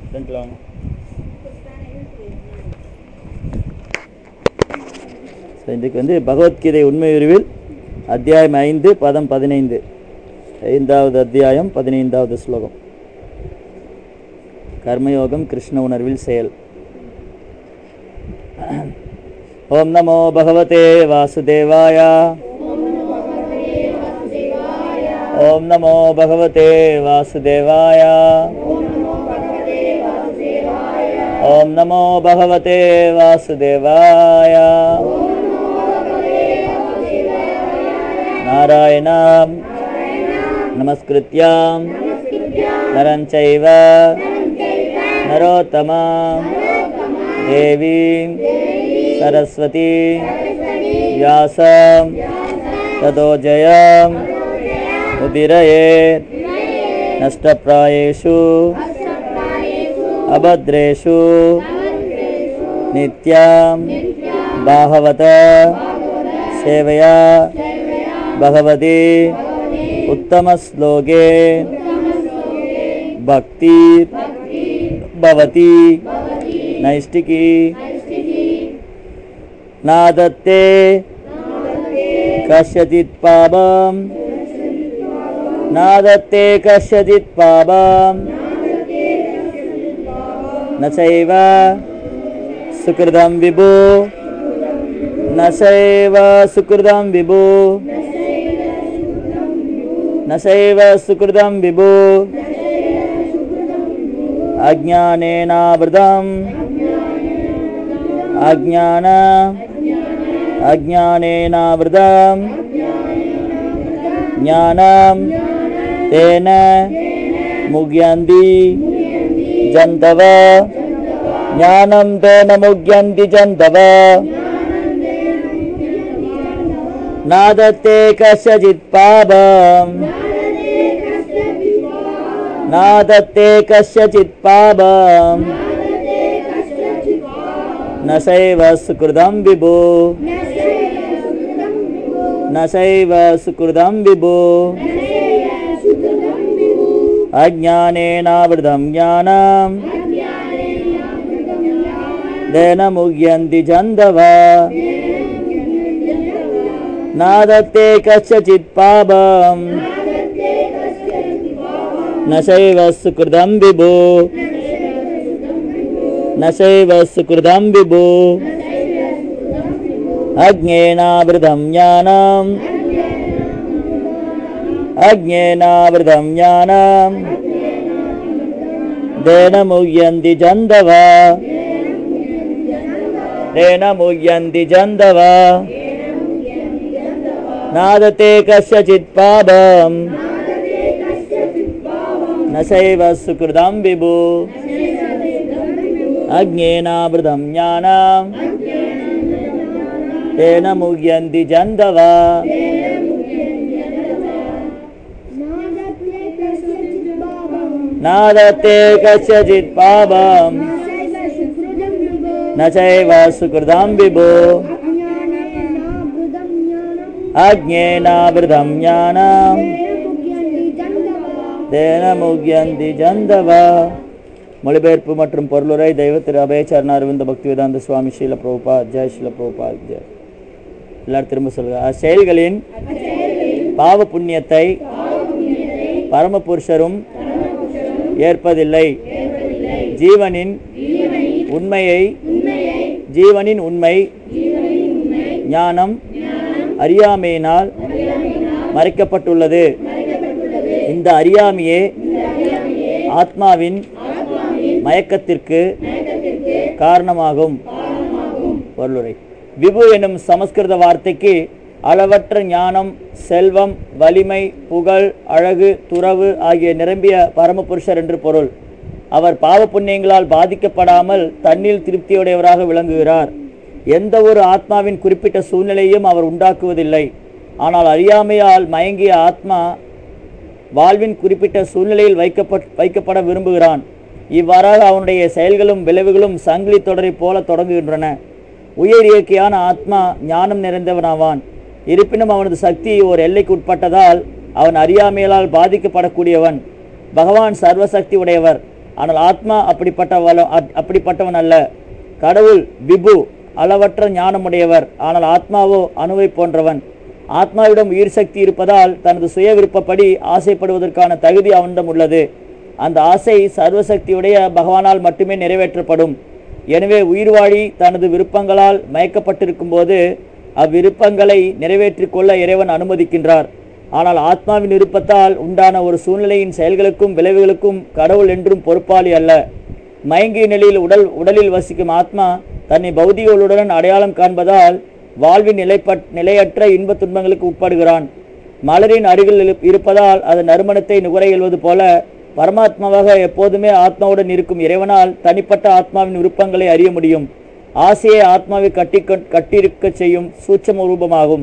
ஃப்ரண்ட்டில் வாங்க ஸோ இதுக்கு வந்து பகவத்கீதை உண்மை உருவில் அத்தியாயம் ஐந்து பதம் பதினைந்து ஐந்தாவது அத்தியாயம் பதினைந்தாவது ஸ்லோகம் கர்மயோகம் கிருஷ்ண உணர்வில் செயல் ஓம் நமோ பகவதே வாசுதேவாய ஓம் நமோ பகவதே வாசுதேவாய ஓம் நமோ பகவதே வாசுதேவாய நாராயணாம் நமஸ்கிருத்யாம் நரஞ்சைவ நரோத்தமாம் தேவீம் सरस्वती व्यासं ततो जयम् उदिरयेत् नष्टप्रायेषु अभद्रेषु नित्यां बाहवत सेवया भगवती उत्तमश्लोके भक्ति भवति नैष्टिकी नादत्ते कस्यचित् पापं नादत्ते कस्यचित् पापं न चैव सुकृतं विभो न चैव सुकृतं विभो न चैव सुकृतं विभो अज्ञानेनावृतम् अज्ञान अज्ञानेनावृतं ज्ञानं तेन मुह्यन्ति जन्तव ज्ञानं तेन मुह्यन्ति जन्तव नादत्ते कस्यचित् पापम् नादत्ते कस्यचित् पापम् न सैव सुकृतं विभो न सैव सुकृतं विभो अज्ञानेनावृतं ज्ञानं तेन मुह्यन्ति जन्तव नादत्ते कस्यचित् पापम् न सैव सुकृतं विभो न चैव सुकृतं विभो अज्ञेनावृतं ज्ञानम् अज्ञेनावृतं ज्ञानं तेन मुह्यन्ति जन्तव तेन मुह्यन्ति जन्तव नादते कस्यचित् पापम् न चैव सुकृतं विभो अज्ञेनावृतं ज्ञानं तेन मुह्यन्ति जन्तव नादत्ते कस्यचित् पापं न चैव सुकृतं विभो अज्ञेनावृतं ज्ञानं तेन मुह्यन्ति जन्तव மொழிபெயர்ப்பு மற்றும் பொருளுரை தெய்வ திரு அபயச்சரண அரவிந்த பக்தி வேதாந்த சுவாமி ஸ்ரீல பிரபுபா ஜெய் ஸ்ரீல பிரபுபா ஜெய் எல்லாரும் திரும்ப சொல்லுங்க அச்செயல்களின் பாவ புண்ணியத்தை பரமபுருஷரும் ஏற்பதில்லை ஜீவனின் உண்மையை ஜீவனின் உண்மை ஞானம் அறியாமையினால் மறைக்கப்பட்டுள்ளது இந்த அறியாமையே ஆத்மாவின் மயக்கத்திற்கு காரணமாகும் பொருளுரை விபு எனும் சமஸ்கிருத வார்த்தைக்கு அளவற்ற ஞானம் செல்வம் வலிமை புகழ் அழகு துறவு ஆகிய நிரம்பிய பரமபுருஷர் என்று பொருள் அவர் பாவ புண்ணியங்களால் பாதிக்கப்படாமல் தன்னில் திருப்தியுடையவராக விளங்குகிறார் எந்த ஒரு ஆத்மாவின் குறிப்பிட்ட சூழ்நிலையும் அவர் உண்டாக்குவதில்லை ஆனால் அறியாமையால் மயங்கிய ஆத்மா வாழ்வின் குறிப்பிட்ட சூழ்நிலையில் வைக்கப்பட் வைக்கப்பட விரும்புகிறான் இவ்வாறாக அவனுடைய செயல்களும் விளைவுகளும் சங்கிலி தொடரைப் போல தொடங்குகின்றன உயர் இயற்கையான ஆத்மா ஞானம் நிறைந்தவனாவான் இருப்பினும் அவனது சக்தி ஒரு எல்லைக்கு உட்பட்டதால் அவன் அறியாமையால் பாதிக்கப்படக்கூடியவன் பகவான் சர்வசக்தி உடையவர் ஆனால் ஆத்மா அப்படிப்பட்டவள அப்- அப்படிப்பட்டவன் அல்ல கடவுள் விபு அளவற்ற ஞானமுடையவர் ஆனால் ஆத்மாவோ அணுவை போன்றவன் ஆத்மாவிடம் உயிர் சக்தி இருப்பதால் தனது சுய விருப்பப்படி ஆசைப்படுவதற்கான தகுதி அவனிடம் உள்ளது அந்த ஆசை சர்வசக்தியுடைய பகவானால் மட்டுமே நிறைவேற்றப்படும் எனவே உயிர்வாழி தனது விருப்பங்களால் மயக்கப்பட்டிருக்கும் போது அவ்விருப்பங்களை நிறைவேற்றிக் கொள்ள இறைவன் அனுமதிக்கின்றார் ஆனால் ஆத்மாவின் விருப்பத்தால் உண்டான ஒரு சூழ்நிலையின் செயல்களுக்கும் விளைவுகளுக்கும் கடவுள் என்றும் பொறுப்பாளி அல்ல மயங்கிய நிலையில் உடல் உடலில் வசிக்கும் ஆத்மா தன்னை பௌதிக உடலுடன் அடையாளம் காண்பதால் வாழ்வின் நிலைப்பட் நிலையற்ற இன்பத் துன்பங்களுக்கு உட்படுகிறான் மலரின் அருகில் இரு- இருப்பதால் அது நறுமணத்தை நுகர இயல்வது போல பரமாத்மாவாக எப்போதுமே ஆத்மாவுடன் இருக்கும் இறைவனால் தனிப்பட்ட ஆத்மாவின் விருப்பங்களை அறிய முடியும் ஆசையை ஆத்மாவை கட்டி கட்டியிருக்கச் செய்யும் சூட்சம ரூபமாகும்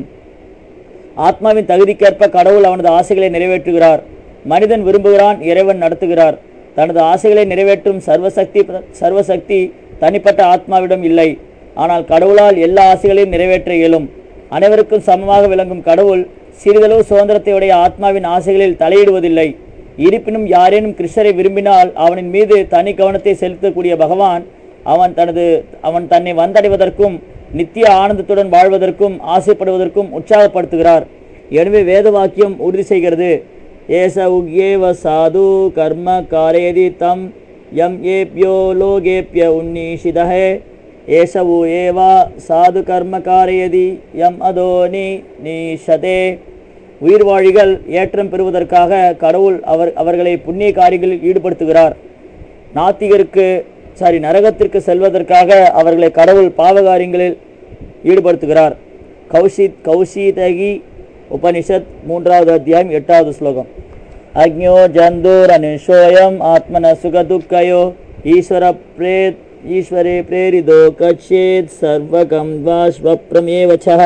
ஆத்மாவின் தகுதிக்கேற்ப கடவுள் அவனது ஆசைகளை நிறைவேற்றுகிறார் மனிதன் விரும்புகிறான் இறைவன் நடத்துகிறார் தனது ஆசைகளை நிறைவேற்றும் சர்வசக்தி சர்வசக்தி தனிப்பட்ட ஆத்மாவிடம் இல்லை ஆனால் கடவுளால் எல்லா ஆசைகளையும் நிறைவேற்ற இயலும் அனைவருக்கும் சமமாக விளங்கும் கடவுள் சிறிதளவு சுதந்திரத்தை உடைய ஆத்மாவின் ஆசைகளில் தலையிடுவதில்லை இருப்பினும் யாரேனும் கிருஷ்ணரை விரும்பினால் அவனின் மீது தனி கவனத்தை செலுத்தக்கூடிய பகவான் அவன் தனது அவன் தன்னை வந்தடைவதற்கும் நித்திய ஆனந்தத்துடன் வாழ்வதற்கும் ஆசைப்படுவதற்கும் உற்சாகப்படுத்துகிறார் எனவே வேத வாக்கியம் உறுதி செய்கிறது ஏச உக்யேவ சாது கர்ம காரேதி தம் யம் ஏப்யோ லோகேப்ய உன்னீஷிதஹே ஏசவு ஏவா சாது கர்ம காரயதி யம் அதோனி நீஷதே உயிர்வாழிகள் ஏற்றம் பெறுவதற்காக கடவுள் அவர் அவர்களை புண்ணிய காரியங்களில் ஈடுபடுத்துகிறார் நாத்திகருக்கு சாரி நரகத்திற்கு செல்வதற்காக அவர்களை கடவுள் பாவகாரியங்களில் ஈடுபடுத்துகிறார் கௌஷித் கௌஷிதகி உபனிஷத் மூன்றாவது அத்தியாயம் எட்டாவது ஸ்லோகம் அக்ஞோ ஜந்தூர் அனுஷோயம் ஆத்மன சுகதுக்கயோ ஈஸ்வர பிரேத் ஈஸ்வரே பிரேரிதோ கச்சேத் சர்வகம் வா ஸ்வப்ரமேவச்ச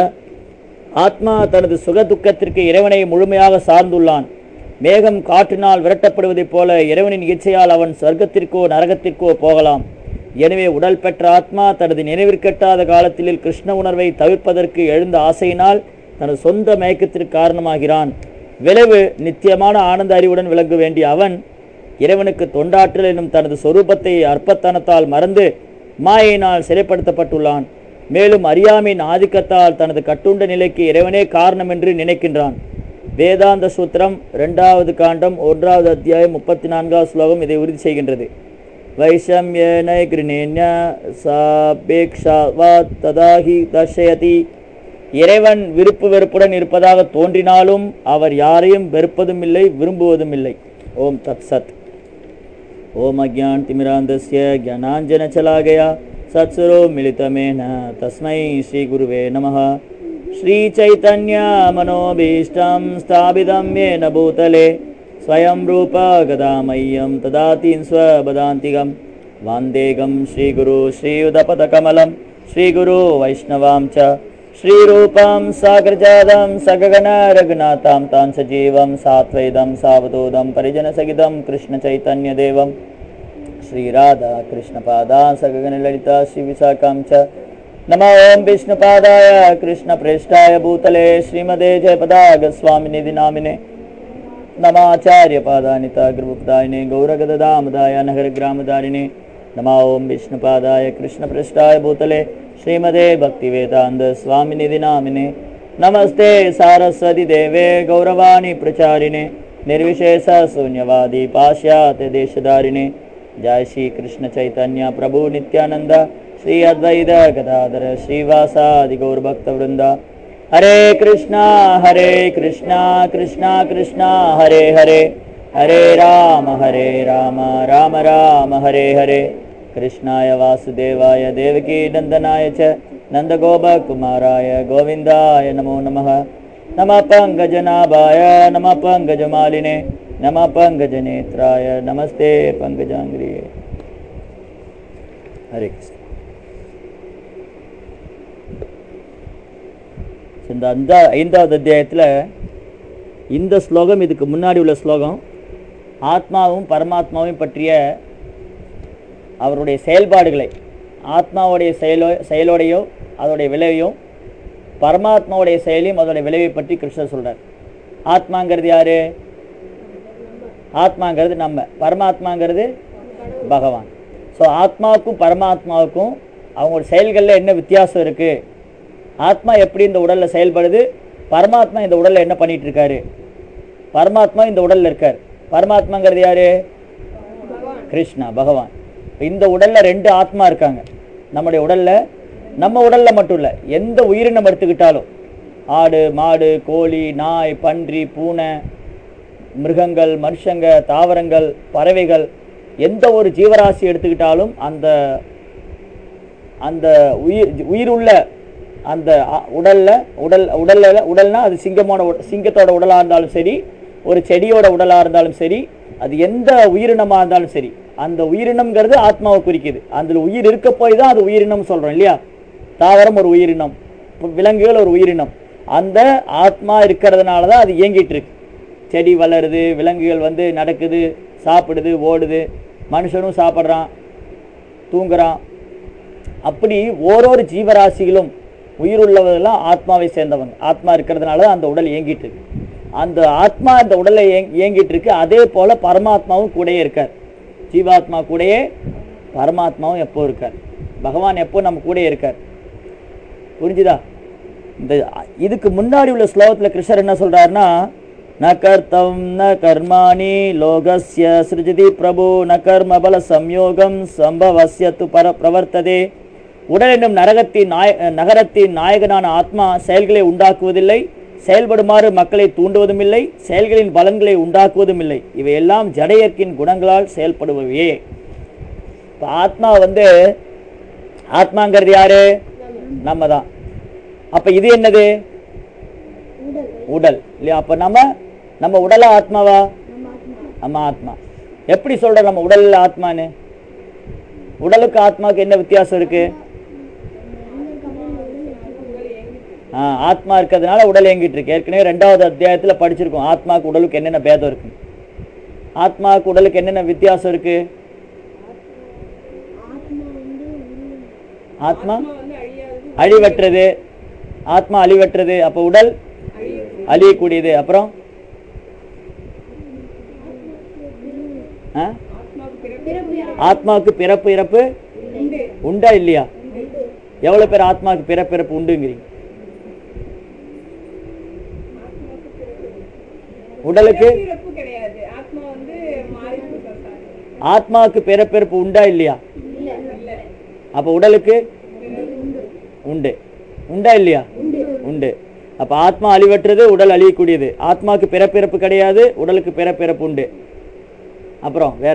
ஆத்மா தனது சுக துக்கத்திற்கு இறைவனை முழுமையாக சார்ந்துள்ளான் மேகம் காற்றினால் விரட்டப்படுவதைப் போல இறைவனின் இச்சையால் அவன் சொர்க்கத்திற்கோ நரகத்திற்கோ போகலாம் எனவே உடல் பெற்ற ஆத்மா தனது நினைவிற்கெட்டாத காலத்தில் கிருஷ்ண உணர்வை தவிர்ப்பதற்கு எழுந்த ஆசையினால் தனது சொந்த மயக்கத்திற்கு காரணமாகிறான் விளைவு நித்தியமான ஆனந்த அறிவுடன் விளங்க வேண்டிய அவன் இறைவனுக்கு தொண்டாற்றல் எனும் தனது சொரூபத்தை அற்பத்தனத்தால் மறந்து மாயினால் சிறைப்படுத்தப்பட்டுள்ளான் மேலும் அறியாமையின் ஆதிக்கத்தால் தனது கட்டுண்ட நிலைக்கு இறைவனே காரணம் என்று நினைக்கின்றான் வேதாந்த சூத்திரம் இரண்டாவது காண்டம் ஒன்றாவது அத்தியாயம் முப்பத்தி நான்காவது ஸ்லோகம் இதை உறுதி செய்கின்றது வைஷம்யேன கிருணேன்ய சாபேக்ஷாவா ததாஹி தர்ஷயதி இறைவன் விருப்பு வெறுப்புடன் இருப்பதாக தோன்றினாலும் அவர் யாரையும் வெறுப்பதும் இல்லை விரும்புவதும் இல்லை ஓம் தத் சத் ओम अज्ञानतिमिरान्धस्य ज्ञानाञ्जनचलागया सत्सुरो मिलितमेन तस्मै श्रीगुरुवे नमः श्रीचैतन्यमनोभीष्टं स्थापितं येन भूतले स्वयं रूप गदामह्यं तदातीं स्वपदान्तिकं वान्देगं श्रीगुरु श्रीयुधपदकमलं श्रीगुरु वैष्णवां च श्रीरूपं साग्रजातं सगगन रघुनाथां तां सजीवं सात्वैदं सावधूतं परिजनसहितं कृष्णचैतन्यदेवं श्रीराधा कृष्णपादा सगगनललिता श्रीविशाखां च नमः ॐ विष्णुपादाय कृष्णप्रेष्ठाय भूतले श्रीमदे जयपदागस्वामिनिधि नामिने नमाचार्यपादानिता गुरुमुक्तायिने गौरगददामदाय नगरग्रामदारिणे नमः ॐ विष्णुपादाय कृष्णपृष्ठाय भूतले श्रीमदे भक्तिवेदान्त स्वामिनिधि नामिने नमस्ते सारस्वती देवे गौरवाणी प्रचारिणे निर्विशेष शून्यवादी पाश्चात्य देशधारिणे जय श्री कृष्ण चैतन्य प्रभु नित्यानंद श्री अद्वैत गदाधर श्रीवासादि गौरभक्तवृंद हरे कृष्णा हरे कृष्णा कृष्णा कृष्णा हरे हरे हरे राम हरे राम राम राम हरे हरे कृष्णाय वासुदेवाय देवकी नन्दनाय च नन्दगोपकुमाराय गोविन्दाय नमो नमः नमः पङ्कजनाभाय नमः पङ्कजमालिने नमः पङ्कजनेत्राय नमस्ते पङ्कजाङ्ग्रिये हरे कृष्ण இந்த அந்த ஐந்தாவது அத்தியாயத்தில் இந்த ஸ்லோகம் இதுக்கு முன்னாடி உள்ள ஸ்லோகம் ஆத்மாவும் பரமாத்மாவையும் பற்றிய அவருடைய செயல்பாடுகளை ஆத்மாவுடைய செயலோ செயலோடையோ அதோடைய விளைவையும் பரமாத்மாவுடைய செயலையும் அதோடைய விளைவை பற்றி கிருஷ்ணர் சொல்றார் ஆத்மாங்கிறது யாரு ஆத்மாங்கிறது நம்ம பரமாத்மாங்கிறது பகவான் ஸோ ஆத்மாவுக்கும் பரமாத்மாவுக்கும் அவங்களோட செயல்களில் என்ன வித்தியாசம் இருக்கு ஆத்மா எப்படி இந்த உடல்ல செயல்படுது பரமாத்மா இந்த உடல்ல என்ன பண்ணிட்டு இருக்காரு பரமாத்மா இந்த உடல்ல இருக்கார் பரமாத்மாங்கிறது யாரு கிருஷ்ணா பகவான் இந்த உடல்ல ரெண்டு ஆத்மா இருக்காங்க நம்முடைய உடல்ல நம்ம உடல்ல மட்டும் இல்லை எந்த உயிரினம் எடுத்துக்கிட்டாலும் ஆடு மாடு கோழி நாய் பன்றி பூனை மிருகங்கள் மனுஷங்க தாவரங்கள் பறவைகள் எந்த ஒரு ஜீவராசி எடுத்துக்கிட்டாலும் அந்த அந்த உயிர் உயிருள்ள அந்த அ- உடல்ல உடல் உடல்ல உடல்னா அது சிங்கமோட உட- சிங்கத்தோட உடலா இருந்தாலும் சரி ஒரு செடியோட உடலா இருந்தாலும் சரி அது எந்த உயிரினமா இருந்தாலும் சரி அந்த உயிரினம்ங்கிறது ஆத்மாவை குறிக்குது அதில் உயிர் இருக்க போய் தான் அது உயிரினம் சொல்றோம் இல்லையா தாவரம் ஒரு உயிரினம் பு- விலங்குகள் ஒரு உயிரினம் அந்த ஆத்மா இருக்கிறதுனால தான் அது இயங்கிட்டு இருக்கு செடி வளருது விலங்குகள் வந்து நடக்குது சாப்பிடுது ஓடுது மனுஷனும் சாப்பிட்றான் தூங்குறான் அப்படி ஓரொரு ஜீவராசிகளும் உயிருள்ளவர்கள்லாம் ஆத்மாவை சேர்ந்தவங்க ஆத்மா இருக்கிறதுனால தான் அந்த உடல் இயங்கிட்டு இருக்கு அந்த ஆத்மா அந்த உடலை இயங்- இயங்கிட்டு இருக்கு அதே போல பரமாத்மாவும் கூடயே இருக்கார் ஜீவாத்மா கூடயே பரமாத்மாவும் எப்போ இருக்கார் பகவான் எப்போ நம்ம கூடயே இருக்கார் புரிஞ்சுதா இந்த இதுக்கு முன்னாடி உள்ள ஸ்லோகத்தில் கிருஷ்ணர் என்ன சொல்றாருன்னா ந கர்த்தம் ந கர்மாணி லோகஸ்ய சிருஜதி பிரபு ந கர்ம பல சம்யோகம் சம்பவஸ்ய து பர பிரவர்த்ததே உடல் என்னும் நரகத்தின் நாய நகரத்தின் நாயகனான ஆத்மா செயல்களை உண்டாக்குவதில்லை செயல்படுமாறு மக்களை தூண்டுவதும் இல்லை செயல்களின் பலன்களை உண்டாக்குவதும் இல்லை இவையெல்லாம் ஜடையர்க்கின் குணங்களால் செயல்படுபவையே இப்போ ஆத்மா வந்து ஆத்மாங்கிறது யாரு நம்ம தான் அப்ப இது என்னது உடல் இல்லையா அப்ப நம்ம நம்ம உடலா ஆத்மாவா நம்ம ஆத்மா எப்படி சொல்ற நம்ம உடல்ல ஆத்மான்னு உடலுக்கு ஆத்மாவுக்கு என்ன வித்தியாசம் இருக்கு ஆ, ஆத்மா இருக்கிறதுனால உடல் இயங்கிட்டு இருக்கு ஏற்கனவே ரெண்டாவது அத்தியாயத்துல படிச்சிருக்கோம் ஆத்மாவுக்கு உடலுக்கு என்னென்ன பேதம் இருக்கு ஆத்மாவுக்கு உடலுக்கு என்னென்ன வித்தியாசம் இருக்கு ஆத்மா அழிவற்றது ஆத்மா அழிவற்றது அப்ப உடல் அழியக்கூடியது அப்புறம் ஆ? ஆத்மாவுக்கு பிறப்பு இறப்பு உண்டா இல்லையா எவ்வளவு பேர் ஆத்மாவுக்கு பிறப்பு இறப்பு உண்டுங்கிறீங்க உடலுக்கு பிறப்பு கிடையாது ஆத்மா வந்து மாறி போட்டாங்க ஆத்மாவுக்கு பிறப்பிறப்பு உண்டா இல்லையா அப்ப உடலுக்கு உண்டு உண்டா இல்லையா உண்டு அப்ப ஆத்மா அழிவற்றது உடல் அழியக்கூடியது ஆத்மாவுக்கு பிறப்பிறப்பு கிடையாது உடலுக்கு பிறப்பிறப்பு உண்டு அப்புறம் வேற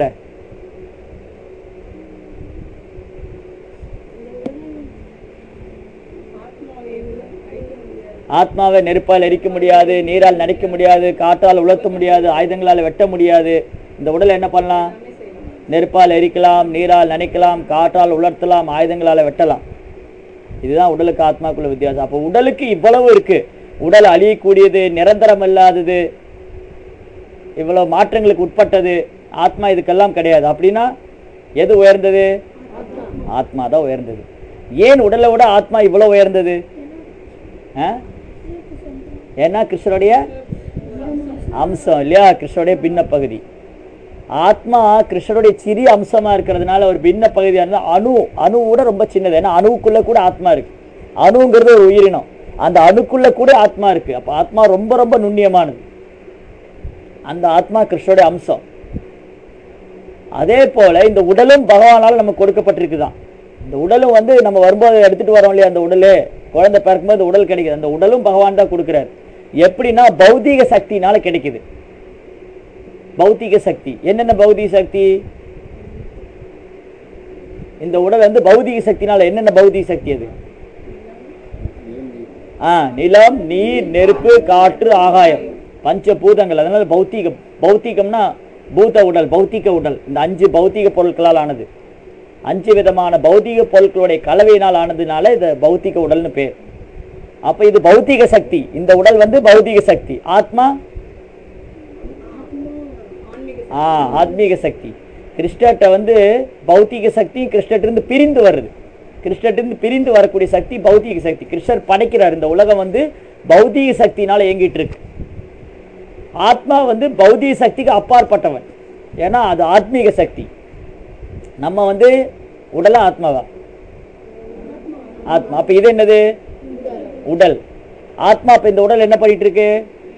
ஆத்மாவை நெருப்பால் எரிக்க முடியாது நீரால் நனைக்க முடியாது காற்றால் உலர்த்த முடியாது ஆயுதங்களால் வெட்ட முடியாது இந்த உடல் என்ன பண்ணலாம் நெருப்பால் எரிக்கலாம் நீரால் நனைக்கலாம் காற்றால் உலர்த்தலாம் ஆயுதங்களால் வெட்டலாம் இதுதான் உடலுக்கு ஆத்மாக்குள்ள வித்தியாசம் அப்போ உடலுக்கு இவ்வளவு இருக்கு உடல் அழியக்கூடியது நிரந்தரம் இல்லாதது இவ்வளவு மாற்றங்களுக்கு உட்பட்டது ஆத்மா இதுக்கெல்லாம் கிடையாது அப்படின்னா எது உயர்ந்தது ஆத்மா தான் உயர்ந்தது ஏன் உடலை விட ஆத்மா இவ்வளவு உயர்ந்தது ஆ? ஏன்னா கிருஷ்ணருடைய அம்சம் இல்லையா கிருஷ்ணருடைய பின்ன பகுதி ஆத்மா கிருஷ்ணருடைய சிறிய அம்சமா இருக்கிறதுனால ஒரு பின்ன பகுதியா இருந்தா அணு அணுவோட ரொம்ப சின்னது ஏன்னா அணுவுக்குள்ள கூட ஆத்மா இருக்கு அணுங்கிறது ஒரு உயிரினம் அந்த அணுக்குள்ள கூட ஆத்மா இருக்கு அப்ப ஆத்மா ரொம்ப ரொம்ப நுண்ணியமானது அந்த ஆத்மா கிருஷ்ணருடைய அம்சம் அதே போல இந்த உடலும் பகவானால நமக்கு கொடுக்கப்பட்டிருக்குதான் இந்த உடலும் வந்து நம்ம வரும்போது எடுத்துட்டு வரோம் இல்லையா அந்த உடலு குழந்தை பிறக்கும்போது இந்த உடல் கிடைக்குது அந்த உடலும் பகவான் தான் கொடுக்குறாரு எப்படின்னா பௌதீக சக்தினால கிடைக்குது பௌத்திக சக்தி என்னென்ன பௌதிக சக்தி இந்த உடல் வந்து பௌதிக சக்தினால என்னென்ன பௌதிக சக்தி அது ஆ நிலம் நீர் நெருப்பு காற்று ஆகாயம் பஞ்ச பூதங்கள் அதனால பௌத்திகம் பௌத்திகம்னா பூத உடல் பௌத்திக உடல் இந்த அஞ்சு பௌத்திக பொருட்களால் ஆனது அஞ்சு விதமான பௌத்திக பொருட்களுடைய கலவையினால் ஆனதுனால இது பௌத்திக உடல்னு பேர் அப்ப இது பௌத்திக சக்தி இந்த உடல் வந்து பௌத்திக சக்தி ஆத்மா ஆ ஆத்மீக சக்தி கிருஷ்ணர்கிட்ட வந்து பௌத்திக சக்தி கிருஷ்ணர்கிட்ட பிரிந்து வருது கிருஷ்ணர்கிட்ட பிரிந்து வரக்கூடிய சக்தி பௌத்திக சக்தி கிருஷ்ணர் படைக்கிறார் இந்த உலகம் வந்து பௌத்திக சக்தினால இயங்கிட்டு இருக்கு ஆத்மா வந்து பௌத்திக சக்திக்கு அப்பாற்பட்டவன் ஏன்னா அது ஆத்மீக சக்தி நம்ம வந்து உடலா ஆத்மாவா ஆத்மா அப்ப இது என்னது உடல் ஆத்மா இப்ப இந்த உடல் என்ன பண்ணிட்டு இருக்கு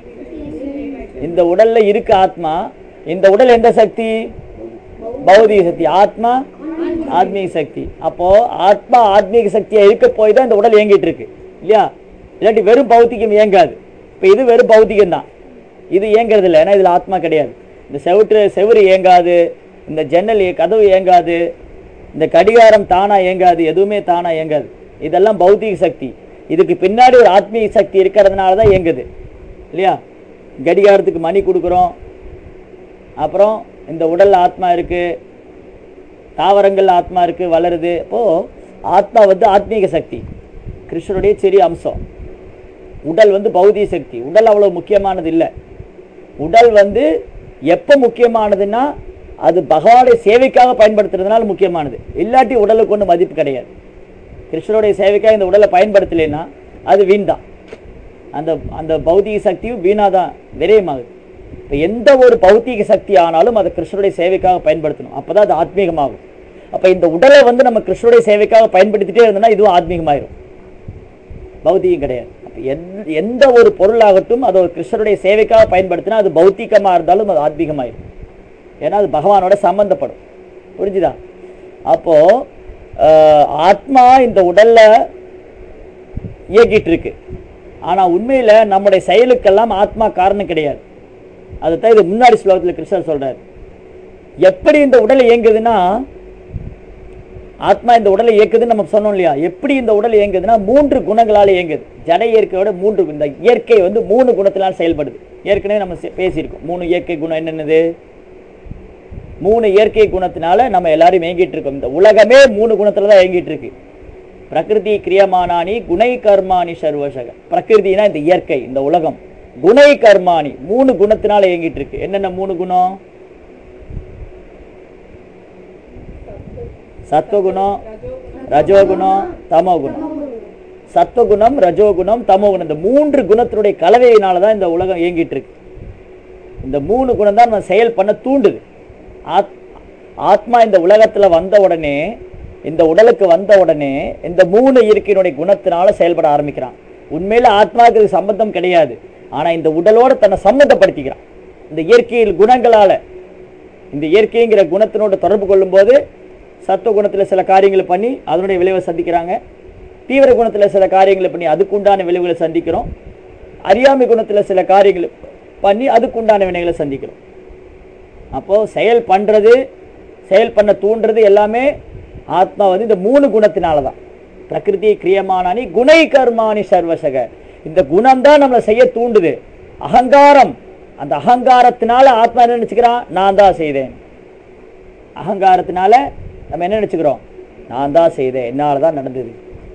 இந்த உடல்ல இருக்கு ஆத்மா இந்த உடல் எந்த சக்தி பௌதிக சக்தி ஆத்மா ஆத்மீக சக்தி அப்போ ஆத்மா ஆத்மீக சக்தியா இருக்க போய் தான் இந்த உடல் இயங்கிட்டு இருக்கு இல்லையா இல்லாட்டி வெறும் பௌத்திகம் இயங்காது இப்போ இது வெறும் பௌத்திகம் தான் இது இயங்குறது இல்லை ஏன்னா இதுல ஆத்மா கிடையாது இந்த செவுற்று செவுரு இயங்காது இந்த ஜன்னல் இய- கதவு இயங்காது இந்த கடிகாரம் தானா இயங்காது எதுவுமே தானா இயங்காது இதெல்லாம் பௌத்திக சக்தி இதுக்கு பின்னாடி ஒரு ஆத்மீக சக்தி இருக்கிறதுனால தான் இயங்குது இல்லையா கடிகாரத்துக்கு மணி கொடுக்குறோம் அப்புறம் இந்த உடல்ல ஆத்மா இருக்கு தாவரங்கள்ல ஆத்மா இருக்கு வளருது அப்போ ஆத்மா வந்து ஆத்மீக சக்தி கிருஷ்ணருடைய சிறிய அம்சம் உடல் வந்து பௌதிக சக்தி உடல் அவ்வளவு முக்கியமானது இல்லை உடல் வந்து எப்போ முக்கியமானதுன்னா அது பகவானுடைய சேவைக்காக பயன்படுத்துறதுனால முக்கியமானது இல்லாட்டி உடலுக்கு ஒன்றும் மதிப்பு கிடையாது கிருஷ்ணருடைய சேவைக்காக இந்த உடலை பயன்படுத்தலைன்னா அது வீண் தான் அந்த அந்த பௌதிக சக்தியும் வீணாக தான் விரயமாகுது இப்போ எந்த ஒரு பௌத்திக சக்தி ஆனாலும் அதை கிருஷ்ணருடைய சேவைக்காக பயன்படுத்தணும் அப்போ தான் அது ஆத்மீகமாகும் அப்போ இந்த உடலை வந்து நம்ம கிருஷ்ணருடைய சேவைக்காக பயன்படுத்திட்டே இருந்தோம்னா இதுவும் ஆத்மீகமாயிரும் பௌத்திகம் கிடையாது அப்போ எந்த எந்த ஒரு பொருளாகட்டும் அது ஒரு கிருஷ்ணருடைய சேவைக்காக பயன்படுத்தினா அது பௌத்திகமாக இருந்தாலும் அது ஆத்மீகமாயிரும் ஏன்னா அது பகவானோட சம்பந்தப்படும் புரிஞ்சுதா அப்போ ஆஹ், ஆத்மா இந்த உடல்ல இயக்கிட்டு இருக்கு ஆனா உண்மையில நம்முடைய செயலுக்கெல்லாம் ஆத்மா காரணம் கிடையாது அதைத்தான் இது முன்னாடி ஸ்லோகத்தில் கிருஷ்ணர் சொல்றாரு எப்படி இந்த உடல் இயங்குதுன்னா ஆத்மா இந்த உடலை இயக்குதுன்னு நம்ம சொன்னோம் இல்லையா எப்படி இந்த உடல் இயங்குதுன்னா மூன்று குணங்களால் இயங்குது ஜட இயற்கையோட மூன்று கு- இந்த இயற்கை வந்து மூணு குணத்தினால் செயல்படுது ஏற்கனவே நம்ம சே- பேசியிருக்கோம் மூணு இயற்கை குணம் என்னென்னது மூணு இயற்கை குணத்தினால நம்ம எல்லாரும் இயங்கிட்டு இருக்கோம் இந்த உலகமே மூணு குணத்துல தான் இயங்கிட்டு இருக்கு பிரகிருதி கிரியமானானி குணை கர்மாணி சர்வசக பிரகிருதினா இந்த இயற்கை இந்த உலகம் குணை கர்மாணி மூணு குணத்தினால இயங்கிட்டு இருக்கு என்னென்ன மூணு குணம் சத்துவகுணம் ரஜோகுணம் தமோகுணம் சத்துவகுணம் ரஜோகுணம் தமோகுணம் இந்த மூன்று குணத்தினுடைய கலவையினால தான் இந்த உலகம் இயங்கிட்டு இருக்கு இந்த மூணு குணம் தான் நம்ம செயல் பண்ண தூண்டுது ஆத் ஆத்மா இந்த உலகத்துல வந்த உடனே இந்த உடலுக்கு வந்த உடனே இந்த மூணு இயற்கையினுடைய குணத்தினால செயல்பட ஆரம்பிக்கிறான் உண்மையில ஆத்மாவுக்கு இது சம்பந்தம் கிடையாது ஆனா இந்த உடலோட தன்னை சம்பந்தப்படுத்திக்கிறான் இந்த இயற்கையில் குணங்களால இந்த இயற்கைங்கிற குணத்தினோட தொடர்பு கொள்ளும்போது சத்துவ குணத்துல சில காரியங்களை பண்ணி அதனுடைய விளைவை சந்திக்கிறாங்க தீவிர குணத்துல சில காரியங்களை பண்ணி அதுக்குண்டான விளைவுகளை சந்திக்கிறோம் அறியாமை குணத்துல சில காரியங்களை பண்ணி அதுக்குண்டான வினைகளை சந்திக்கிறோம் அப்போ செயல் பண்றது செயல் பண்ண தூண்டுறது எல்லாமே ஆத்மா வந்து இந்த மூணு குணத்தினால தான் பிரகிருதி கிரியமானானி குணை கர்மானி சர்வசக இந்த குணம் தான் நம்மளை செய்ய தூண்டுது அகங்காரம் அந்த அகங்காரத்தினால ஆத்மா என்ன நினைச்சுக்கிறான் நான் தான் செய்தேன் அகங்காரத்தினால நம்ம என்ன நினைச்சுக்கிறோம் நான் தான் செய்தேன் என்னால தான் நடந்தது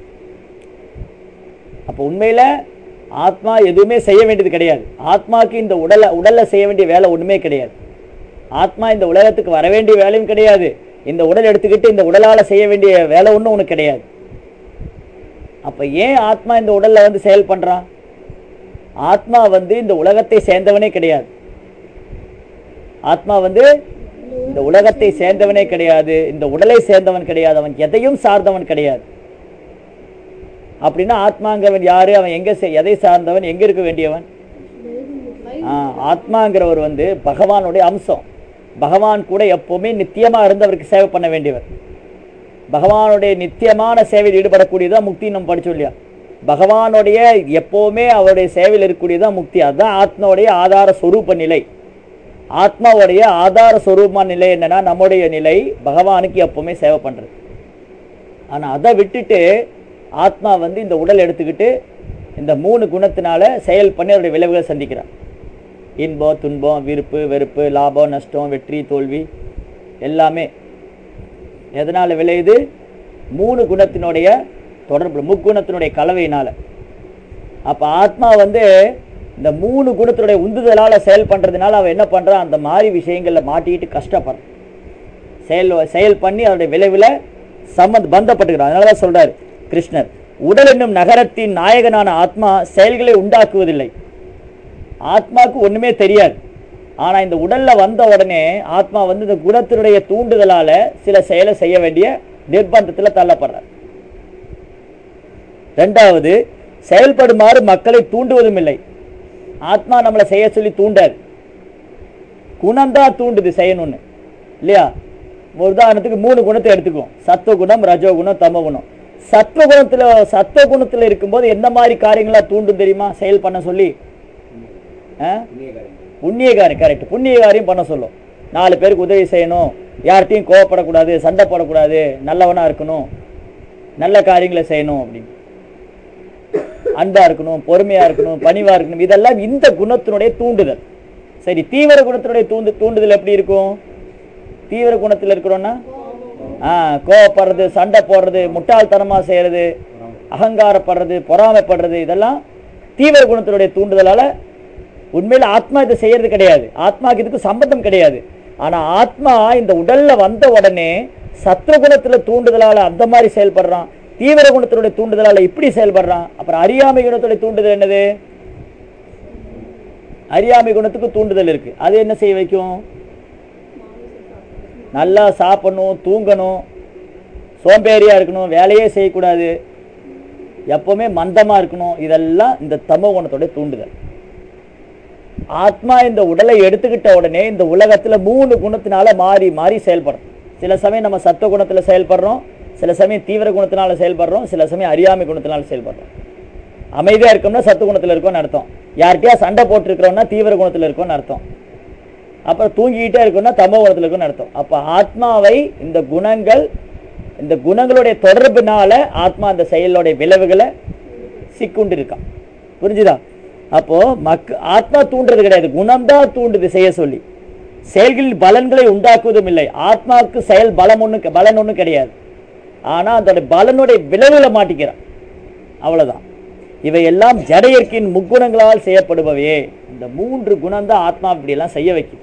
அப்போ உண்மையில ஆத்மா எதுவுமே செய்ய வேண்டியது கிடையாது ஆத்மாக்கு இந்த உடலை உடல்ல செய்ய வேண்டிய வேலை ஒண்ணுமே கிடையாது ஆத்மா இந்த உலகத்துக்கு வர வேண்டிய வேலையும் கிடையாது இந்த உடல் எடுத்துக்கிட்டு இந்த உடலால செய்ய வேண்டிய வேலை ஒன்றும் உனக்கு கிடையாது அப்ப ஏன் ஆத்மா இந்த உடல்ல வந்து செயல் பண்றான் ஆத்மா வந்து இந்த உலகத்தை சேர்ந்தவனே கிடையாது ஆத்மா வந்து இந்த உலகத்தை சேர்ந்தவனே கிடையாது இந்த உடலை சேர்ந்தவன் கிடையாது அவன் எதையும் சார்ந்தவன் கிடையாது அப்படின்னா ஆத்மாங்கிறவன் யாரு அவன் எங்க சே- எதை சார்ந்தவன் எங்க இருக்க வேண்டியவன் ஆ, ஆத்மாங்கிறவர் வந்து பகவானுடைய அம்சம் பகவான் கூட எப்பவுமே நித்தியமா இருந்து அவருக்கு சேவை பண்ண வேண்டியவர் பகவானுடைய நித்தியமான சேவையில் ஈடுபடக்கூடியதான் முக்தி நம்ம படிச்சோம் இல்லையா பகவானுடைய எப்பவுமே அவருடைய சேவையில் இருக்கக்கூடியதான் முக்தி அதுதான் ஆத்மாவுடைய ஆதார சொரூப நிலை ஆத்மாவுடைய ஆதார சொரூபமான நிலை என்னன்னா நம்முடைய நிலை பகவானுக்கு எப்பவுமே சேவை பண்றது ஆனா அதை விட்டுட்டு ஆத்மா வந்து இந்த உடல் எடுத்துக்கிட்டு இந்த மூணு குணத்தினால செயல் பண்ணி அவருடைய விளைவுகளை சந்திக்கிறார் இன்பம் துன்பம் விருப்பு வெறுப்பு லாபம் நஷ்டம் வெற்றி தோல்வி எல்லாமே எதனால விளையுது மூணு குணத்தினுடைய தொடர்பு முக்குணத்தினுடைய கலவையினால அப்ப ஆத்மா வந்து இந்த மூணு குணத்தினுடைய உந்துதலால செயல் பண்றதுனால அவன் என்ன பண்றான் அந்த மாதிரி விஷயங்கள்ல மாட்டிக்கிட்டு கஷ்டப்படுறான் செயல் செயல் பண்ணி அதனுடைய விளைவில் சம்மந்த பந்தப்பட்டுக்கிறான் அதனால தான் சொல்றாரு கிருஷ்ணர் உடல் என்னும் நகரத்தின் நாயகனான ஆத்மா செயல்களை உண்டாக்குவதில்லை ஆத்மாவுக்கு ஒண்ணுமே தெரியாது ஆனா இந்த உடல்ல வந்த உடனே ஆத்மா வந்து இந்த குணத்தினுடைய தூண்டுதலால சில செயலை செய்ய வேண்டிய நிர்பந்தத்துல தள்ளப்படுறார் ரெண்டாவது செயல்படுமாறு மக்களை தூண்டுவதும் இல்லை ஆத்மா நம்மளை செய்ய சொல்லி தூண்டாது குணம்தான் தூண்டுது செய்யணும்னு இல்லையா ஒரு உதாரணத்துக்கு மூணு குணத்தை எடுத்துக்குவோம் சத்துவ குணம் ரஜோ குணம் தமோ குணம் சத்துவ குணத்துல சத்துவ குணத்துல இருக்கும்போது எந்த மாதிரி காரியங்களா தூண்டும் தெரியுமா செயல் பண்ண சொல்லி ஆ? புண்ணிய காரியம் கரெக்ட் புண்ணிய காரியம் பண்ண சொல்லும் நாலு பேருக்கு உதவி செய்யணும் யார்கிட்டையும் கோவப்படக்கூடாது சண்டை போடக்கூடாது நல்லவனா இருக்கணும் நல்ல காரியங்களை செய்யணும் அப்படின்னு அன்பா இருக்கணும் பொறுமையா இருக்கணும் பணிவா இருக்கணும் இதெல்லாம் இந்த குணத்தினுடைய தூண்டுதல் சரி தீவிர குணத்தினுடைய தூண்டு தூண்டுதல் எப்படி இருக்கும் தீவிர குணத்தில் இருக்கிறோன்னா ஆ கோவப்படுறது சண்டை போடுறது முட்டாள்தனமா செய்யறது அகங்காரப்படுறது பொறாமைப்படுறது இதெல்லாம் தீவிர குணத்தினுடைய தூண்டுதலால உண்மையில ஆத்மா இதை செய்யறது கிடையாது ஆத்மாக்கு இதுக்கு சம்பந்தம் கிடையாது ஆனா ஆத்மா இந்த உடல்ல வந்த உடனே சத்ரு குணத்துல தூண்டுதலால அந்த மாதிரி செயல்படுறான் தீவிர குணத்தினுடைய தூண்டுதலால இப்படி செயல்படுறான் அப்புறம் அறியாமை குணத்துடைய தூண்டுதல் என்னது அறியாமை குணத்துக்கு தூண்டுதல் இருக்கு அது என்ன செய்ய வைக்கும் நல்லா சாப்பிடணும் தூங்கணும் சோம்பேறியா இருக்கணும் வேலையே செய்யக்கூடாது எப்பவுமே மந்தமா இருக்கணும் இதெல்லாம் இந்த தமோ குணத்தோட தூண்டுதல் ஆத்மா இந்த உடலை எடுத்துக்கிட்ட உடனே இந்த உலகத்துல மூணு குணத்தினால மாறி மாறி செயல்படும் சில சமயம் நம்ம சத்துவ குணத்துல செயல்படுறோம் சில சமயம் தீவிர குணத்தினால செயல்படுறோம் சில சமயம் அறியாமை குணத்தினால செயல்படுறோம் அமைதியா இருக்கோம்னா சத்துவ குணத்துல இருக்கோம்னு அர்த்தம் யார்கிட்டயா சண்டை போட்டிருக்கிறோம்னா தீவிர குணத்துல இருக்கோம்னு அர்த்தம் அப்புறம் தூங்கிக்கிட்டே இருக்கோம்னா தமோ குணத்துல இருக்கும்னு அர்த்தம் அப்ப ஆத்மாவை இந்த குணங்கள் இந்த குணங்களுடைய தொடர்புனால ஆத்மா அந்த செயலோடைய விளைவுகளை சிக்குண்டு இருக்கான் புரிஞ்சுதா அப்போ மக் ஆத்மா தூண்டுறது கிடையாது குணம்தான் தூண்டுது செய்ய சொல்லி செயல்களில் பலன்களை உண்டாக்குவதும் இல்லை ஆத்மாவுக்கு செயல் பலம் ஒண்ணு பலன் ஒண்ணும் கிடையாது ஆனா அதோட பலனுடைய விளைவுல மாட்டிக்கிறான் அவ்வளவுதான் இவையெல்லாம் ஜட இயற்கையின் முக்குணங்களால் செய்யப்படுபவையே இந்த மூன்று குணம் தான் ஆத்மா இப்படி எல்லாம் செய்ய வைக்குது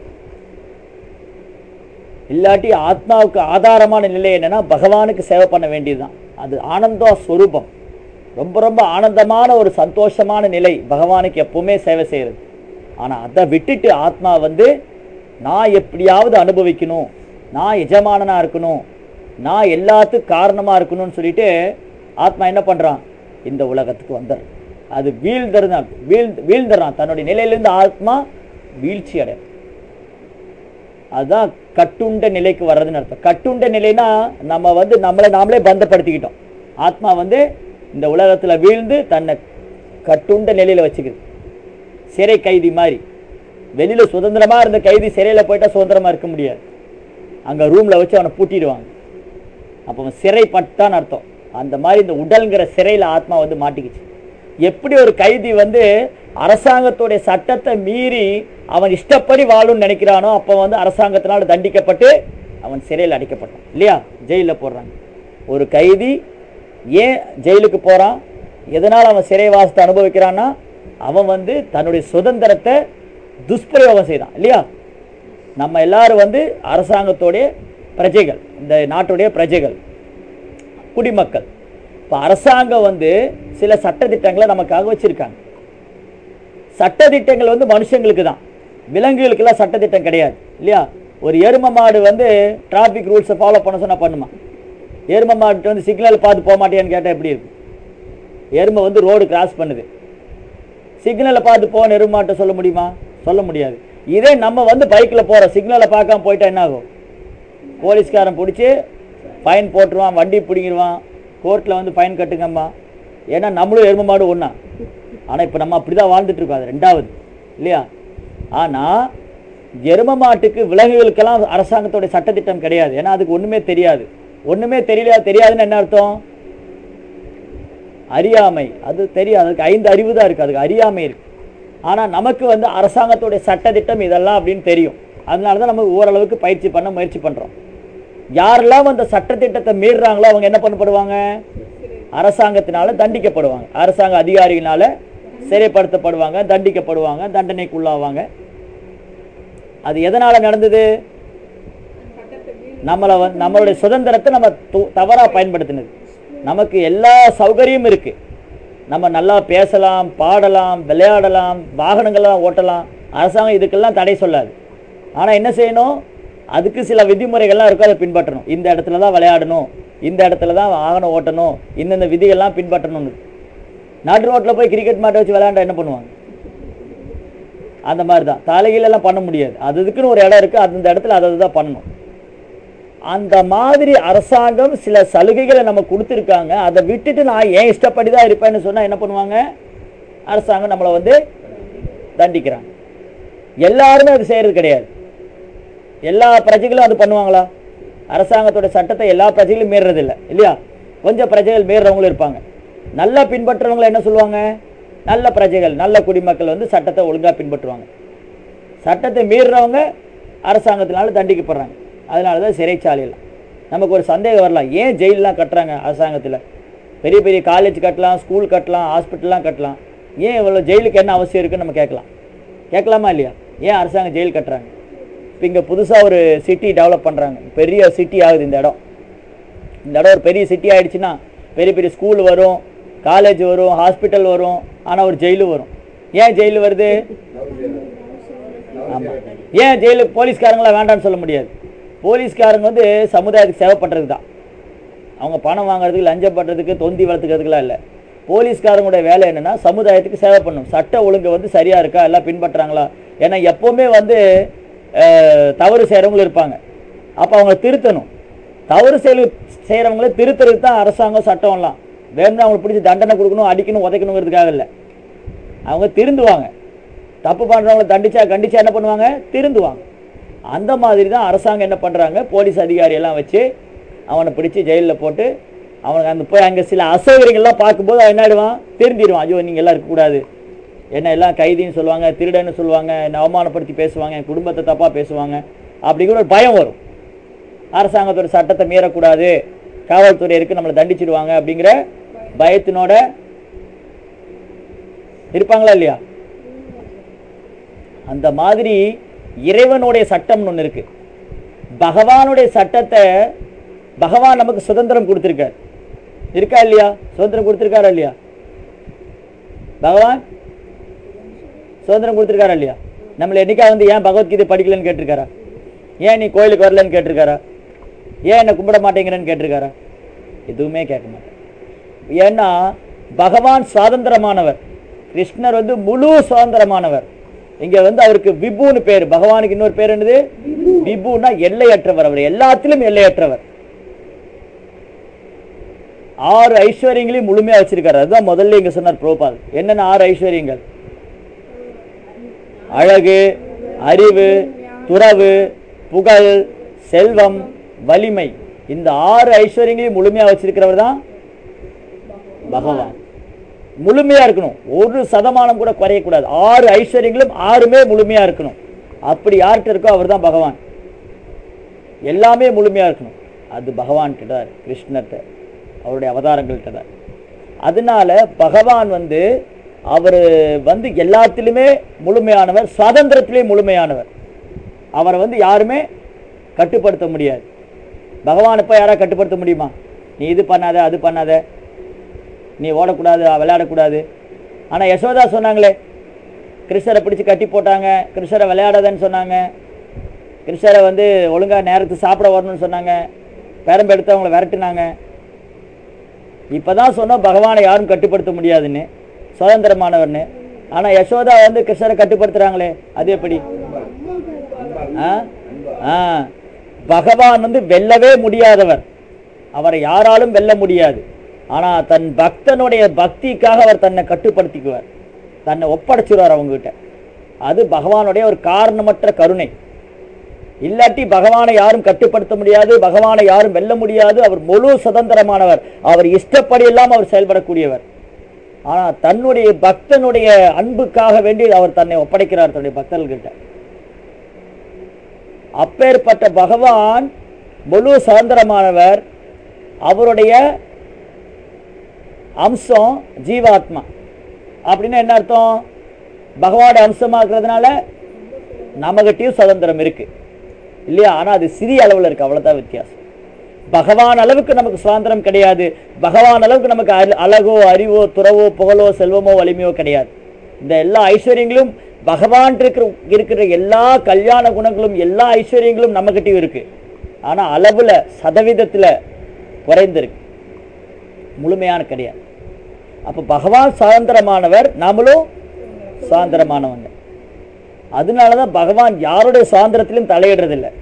இல்லாட்டி ஆத்மாவுக்கு ஆதாரமான நிலை என்னன்னா பகவானுக்கு சேவை பண்ண வேண்டியதுதான் அது ஆனந்த ஸ்வரூபம் ரொம்ப ரொம்ப ஆனந்தமான ஒரு சந்தோஷமான நிலை பகவானுக்கு எப்பவுமே சேவை செய்யறது ஆனா அதை விட்டுட்டு ஆத்மா வந்து நான் எப்படியாவது அனுபவிக்கணும் நான் எஜமானனா இருக்கணும் நான் எல்லாத்துக்கும் காரணமா இருக்கணும்னு சொல்லிட்டு ஆத்மா என்ன பண்றான் இந்த உலகத்துக்கு வந்துடுறான் அது வீழ்ந்துறான் வீழ் வீழ்ந்துறான் தன்னுடைய நிலையிலிருந்து ஆத்மா வீழ்ச்சி அடையும் அதுதான் கட்டுண்ட நிலைக்கு வர்றதுன்னு அர்த்தம் கட்டுண்ட நிலைனா நம்ம வந்து நம்மளை நாமளே பந்தப்படுத்திக்கிட்டோம் ஆத்மா வந்து இந்த உலகத்துல வீழ்ந்து தன்னை கட்டுண்ட நிலையில வச்சுக்குது சிறை கைதி மாதிரி வெளியில சுதந்திரமா இருந்த கைதி சிறையில போயிட்டா சுதந்திரமா இருக்க முடியாது அங்க ரூம்ல வச்சு அவனை பூட்டிடுவாங்க அப்போ அவன் சிறைப்பட்டான்னு அர்த்தம் அந்த மாதிரி இந்த உடல்ங்கிற சிறையில ஆத்மா வந்து மாட்டிக்கிச்சு எப்படி ஒரு கைதி வந்து அரசாங்கத்துடைய சட்டத்தை மீறி அவன் இஷ்டப்படி வாழும்னு நினைக்கிறானோ அப்போ வந்து அரசாங்கத்தினால தண்டிக்கப்பட்டு அவன் சிறையில் அடைக்கப்பட்டான் இல்லையா ஜெயிலில் போடுறாங்க ஒரு கைதி ஏன் ஜெயிலுக்கு போறான் எதனால் அவன் சிறைவாசத்தை அனுபவிக்கிறான்னா அவன் வந்து தன்னுடைய சுதந்திரத்தை துஷ்பிரயோகம் செய்தான் இல்லையா நம்ம எல்லாரும் வந்து அரசாங்கத்தோடைய பிரஜைகள் இந்த நாட்டுடைய பிரஜைகள் குடிமக்கள் இப்போ அரசாங்கம் வந்து சில சட்டதிட்டங்களை நமக்காக வச்சிருக்காங்க சட்டதிட்டங்கள் வந்து மனுஷங்களுக்கு தான் விலங்குகளுக்கெல்லாம் சட்டதிட்டம் கிடையாது இல்லையா ஒரு எரும மாடு வந்து டிராஃபிக் ரூல்ஸை ஃபாலோ பண்ண சொன்னா பண்ணுமா எரும மாட்டு வந்து சிக்னல் பார்த்து போக மாட்டேன்னு கேட்டால் எப்படி இருக்கும் எருமை வந்து ரோடு கிராஸ் பண்ணுது சிக்னலை பார்த்து போன எருமாட்ட சொல்ல முடியுமா சொல்ல முடியாது இதே நம்ம வந்து பைக்கில் போகிறோம் சிக்னலை பார்க்காம போயிட்டா என்ன ஆகும் போலீஸ்காரன் பிடிச்சி ஃபைன் போட்டுருவான் வண்டி பிடிங்கிடுவான் கோர்ட்டில் வந்து ஃபைன் கட்டுங்கம்மா ஏன்னா நம்மளும் எரும மாடு ஒன்றா ஆனால் இப்போ நம்ம அப்படி தான் வாழ்ந்துட்டு இருக்கோம் அது ரெண்டாவது இல்லையா ஆனால் எரும மாட்டுக்கு விலங்குகளுக்கெல்லாம் அரசாங்கத்தோட சட்டத்திட்டம் கிடையாது ஏன்னா அதுக்கு ஒன்றுமே தெரியாது ஒன்றுமே தெரியல தெரியாதுன்னு என்ன அர்த்தம் அறியாமை அது தெரியாது அதுக்கு ஐந்து அறிவு தான் இருக்குது அதுக்கு அறியாமை இருக்கு ஆனால் நமக்கு வந்து அரசாங்கத்துடைய சட்டத்திட்டம் இதெல்லாம் அப்படின்னு தெரியும் அதனால தான் நம்ம ஓரளவுக்கு பயிற்சி பண்ண முயற்சி பண்ணுறோம் யாரெல்லாம் அந்த சட்டத்திட்டத்தை மீறுறாங்களோ அவங்க என்ன பண்ணப்படுவாங்க அரசாங்கத்தினால தண்டிக்கப்படுவாங்க அரசாங்க அதிகாரிகளால சிறைப்படுத்தப்படுவாங்க தண்டிக்கப்படுவாங்க தண்டனைக்குள்ளாவாங்க அது எதனால நடந்தது நம்மளை வந்து நம்மளுடைய சுதந்திரத்தை நம்ம து- தவறா பயன்படுத்தினது நமக்கு எல்லா சௌகரியமும் இருக்கு நம்ம நல்லா பேசலாம் பாடலாம் விளையாடலாம் வாகனங்கள்லாம் ஓட்டலாம் அரசாங்கம் இதுக்கெல்லாம் தடை சொல்லாது ஆனால் என்ன செய்யணும் அதுக்கு சில விதிமுறைகள்லாம் இருக்கும் அதை பின்பற்றணும் இந்த இடத்துல தான் விளையாடணும் இந்த இடத்துல தான் வாகனம் ஓட்டணும் இந்தந்த விதிகள்லாம் பின்பற்றணும்னு நாட்டு ரோட்டில் போய் கிரிக்கெட் மேட்டை வச்சு விளையாண்டா என்ன பண்ணுவாங்க அந்த மாதிரி தான் தலைகீழெல்லாம் பண்ண முடியாது அது இதுக்குன்னு ஒரு இடம் இருக்குது அந்த இடத்துல அதை தான் பண்ணணும் அந்த மாதிரி அரசாங்கம் சில சலுகைகளை நம்ம கொடுத்துருக்காங்க அதை விட்டுட்டு நான் ஏன் இஷ்டப்படி தான் இருப்பேன்னு சொன்னால் என்ன பண்ணுவாங்க அரசாங்கம் நம்மளை வந்து தண்டிக்கிறாங்க எல்லாருமே அது செய்கிறது கிடையாது எல்லா பிரஜைகளும் அது பண்ணுவாங்களா அரசாங்கத்தோட சட்டத்தை எல்லா பிரஜைகளும் மீறுறது இல்லை இல்லையா கொஞ்சம் பிரஜைகள் மீறுறவங்களும் இருப்பாங்க நல்லா பின்பற்றுறவங்களை என்ன சொல்லுவாங்க நல்ல பிரஜைகள் நல்ல குடிமக்கள் வந்து சட்டத்தை ஒழுங்காக பின்பற்றுவாங்க சட்டத்தை மீறுறவங்க அரசாங்கத்தினால தண்டிக்கப்படுறாங்க அதனால தான் சிறைச்சாலையில் நமக்கு ஒரு சந்தேகம் வரலாம் ஏன் ஜெயிலெலாம் கட்டுறாங்க அரசாங்கத்தில் பெரிய பெரிய காலேஜ் கட்டலாம் ஸ்கூல் கட்டலாம் ஹாஸ்பிட்டல்லாம் கட்டலாம் ஏன் இவ்வளோ ஜெயிலுக்கு என்ன அவசியம் இருக்குன்னு நம்ம கேட்கலாம் கேட்கலாமா இல்லையா ஏன் அரசாங்கம் ஜெயில் கட்டுறாங்க இப்போ இங்கே புதுசாக ஒரு சிட்டி டெவலப் பண்ணுறாங்க பெரிய சிட்டி ஆகுது இந்த இடம் இந்த இடம் ஒரு பெரிய சிட்டி ஆயிடுச்சுன்னா பெரிய பெரிய ஸ்கூல் வரும் காலேஜ் வரும் ஹாஸ்பிட்டல் வரும் ஆனால் ஒரு ஜெயிலு வரும் ஏன் ஜெயிலு வருது ஆமாம் ஏன் ஜெயிலுக்கு போலீஸ்காரங்களாம் வேண்டாம்னு சொல்ல முடியாது போலீஸ்காரங்க வந்து சமுதாயத்துக்கு சேவை பண்ணுறதுக்கு தான் அவங்க பணம் வாங்குறதுக்கு லஞ்சம் பண்ணுறதுக்கு தொந்தி வளர்த்துக்கிறதுக்குலாம் இல்லை போலீஸ்காரங்களுடைய வேலை என்னென்னா சமுதாயத்துக்கு சேவை பண்ணும் சட்ட ஒழுங்கு வந்து சரியாக இருக்கா எல்லாம் பின்பற்றுறாங்களா ஏன்னா எப்போவுமே வந்து அஹ், தவறு செய்கிறவங்களும் இருப்பாங்க அப்போ அவங்க திருத்தணும் தவறு செயல் செய்கிறவங்கள திருத்துறதுக்கு தான் அரசாங்கம் சட்டம்லாம் வேணும்னா அவங்களுக்கு பிடிச்சி தண்டனை கொடுக்கணும் அடிக்கணும் உதைக்கணுங்கிறதுக்காக இல்லை அவங்க திருந்துவாங்க தப்பு பண்ணுறவங்கள தண்டிச்சா கண்டிச்சா என்ன பண்ணுவாங்க திருந்துவாங்க அந்த மாதிரி தான் அரசாங்கம் என்ன பண்ணுறாங்க போலீஸ் அதிகாரி எல்லாம் வச்சு அவனை பிடிச்சி ஜெயிலில் போட்டு அவனுக்கு அந்த போய் அங்கே சில அசௌகரியங்கள்லாம் பார்க்கும்போது அவன் என்ன ஆயிடுவான் திருந்திடுவான் ஐயோ நீங்கள் எல்லாம் இருக்கக்கூடாது என்ன எல்லாம் கைதின்னு சொல்லுவாங்க திருடன்னு சொல்லுவாங்க என்னை அவமானப்படுத்தி பேசுவாங்க என் குடும்பத்தை தப்பாக பேசுவாங்க அப்படிங்கிற ஒரு பயம் வரும் அரசாங்கத்தோட சட்டத்தை மீறக்கூடாது காவல்துறை இருக்கு நம்மளை தண்டிச்சிடுவாங்க அப்படிங்கிற பயத்தினோட இருப்பாங்களா இல்லையா அந்த மாதிரி இறைவனுடைய சட்டம்னு ஒன்று இருக்கு பகவானுடைய சட்டத்தை பகவான் நமக்கு சுதந்திரம் கொடுத்துருக்கார் இருக்கா இல்லையா சுதந்திரம் கொடுத்துருக்காரா இல்லையா பகவான் சுதந்திரம் கொடுத்துருக்காரா இல்லையா நம்மளை என்னைக்கா வந்து ஏன் பகவத்கீதை படிக்கலன்னு கேட்டிருக்காரா ஏன் நீ கோயிலுக்கு வரலன்னு கேட்டிருக்காரா ஏன் என்னை கும்பிட மாட்டேங்கிறேன்னு கேட்டிருக்காரா எதுவுமே கேட்க மாட்டேன் ஏன்னா பகவான் சுதந்திரமானவர் கிருஷ்ணர் வந்து முழு சுதந்திரமானவர் இங்க வந்து அவருக்கு விபுன்னு பேர் பகவானுக்கு இன்னொரு பேர் என்னது விபுனா எல்லையற்றவர் அவர் எல்லாத்திலும் எல்லையற்றவர் ஆறு ஐஸ்வர்யங்களையும் முழுமையா வச்சிருக்காரு அதுதான் முதல்ல இங்க சொன்னார் புரோபால் என்னென்ன ஆறு ஐஸ்வர்யங்கள் அழகு அறிவு துறவு புகழ் செல்வம் வலிமை இந்த ஆறு ஐஸ்வர்யங்களையும் முழுமையா வச்சிருக்கிறவர் தான் பகவான் முழுமையா இருக்கணும் ஒரு சதமானம் கூட குறையக்கூடாது ஆறு ஐஸ்வர்யங்களும் ஆறுமே முழுமையா இருக்கணும் அப்படி யார்கிட்ட இருக்கோ அவர் தான் பகவான் எல்லாமே முழுமையா இருக்கணும் அது பகவான் கிட்ட தான் இருக்கு, கிருஷ்ணர்கிட்ட அவருடைய அவதாரங்கள்கிட்ட தான் அதனால பகவான் வந்து அவர் வந்து எல்லாத்திலுமே முழுமையானவர் சுதந்திரத்திலே முழுமையானவர் அவரை வந்து யாருமே கட்டுப்படுத்த முடியாது பகவானை போய் யாராவது கட்டுப்படுத்த முடியுமா நீ இது பண்ணாத அது பண்ணாத நீ ஓடக்கூடாது விளையாடக்கூடாது ஆனால் யசோதா சொன்னாங்களே கிருஷ்ணரை பிடிச்சி கட்டி போட்டாங்க கிருஷ்ணரை விளையாடாதன்னு சொன்னாங்க கிருஷ்ணரை வந்து ஒழுங்காக நேரத்துக்கு சாப்பிட வரணும்னு சொன்னாங்க பேரம்பு எடுத்து அவங்கள விரட்டுனாங்க இப்போ தான் சொன்னோம் பகவானை யாரும் கட்டுப்படுத்த முடியாதுன்னு சுதந்திரமானவர்னு ஆனால் யசோதா வந்து கிருஷ்ணரை கட்டுப்படுத்துகிறாங்களே அது எப்படி ஆ ஆ பகவான் வந்து வெல்லவே முடியாதவர் அவரை யாராலும் வெல்ல முடியாது ஆனால் தன் பக்தனுடைய பக்திக்காக அவர் தன்னை கட்டுப்படுத்திக்குவார் தன்னை ஒப்படைச்சிருவார் அவங்ககிட்ட அது பகவானுடைய ஒரு காரணமற்ற கருணை இல்லாட்டி பகவானை யாரும் கட்டுப்படுத்த முடியாது பகவானை யாரும் வெல்ல முடியாது அவர் முழு சுதந்திரமானவர் அவர் இஷ்டப்படி எல்லாம் அவர் செயல்படக்கூடியவர் ஆனால் தன்னுடைய பக்தனுடைய அன்புக்காக வேண்டி அவர் தன்னை ஒப்படைக்கிறார் தன்னுடைய பக்தர்கள்கிட்ட அப்பேற்பட்ட பகவான் முழு சுதந்திரமானவர் அவருடைய அம்சம் ஜீவாத்மா அப்படின்னா என்ன அர்த்தம் பகவானுடைய அம்சமா இருக்கிறதுனால நம்மகிட்டயும் சுதந்திரம் இருக்கு இல்லையா ஆனா அது சிறிய அளவுல இருக்கு அவ்வளவுதான் வித்தியாசம் பகவான் அளவுக்கு நமக்கு சுதந்திரம் கிடையாது பகவான் அளவுக்கு நமக்கு அழ- அழகோ அறிவோ துறவோ புகழோ செல்வமோ வலிமையோ கிடையாது இந்த எல்லா ஐஸ்வர்யங்களும் பகவான் இருக்கிற இருக்கிற எல்லா கல்யாண குணங்களும் எல்லா ஐஸ்வர்யங்களும் நம்மகிட்டயும் இருக்கு ஆனா அளவுல சதவீதத்துல குறைந்திருக்கு முழுமையான கிடையாது அப்ப பகவான் சுதந்திரமானவர் நாமளும் சுதந்திரமானவங்க அதனாலதான் பகவான் யாருடைய சுதந்திரத்திலும் தலையிடுறதில்லை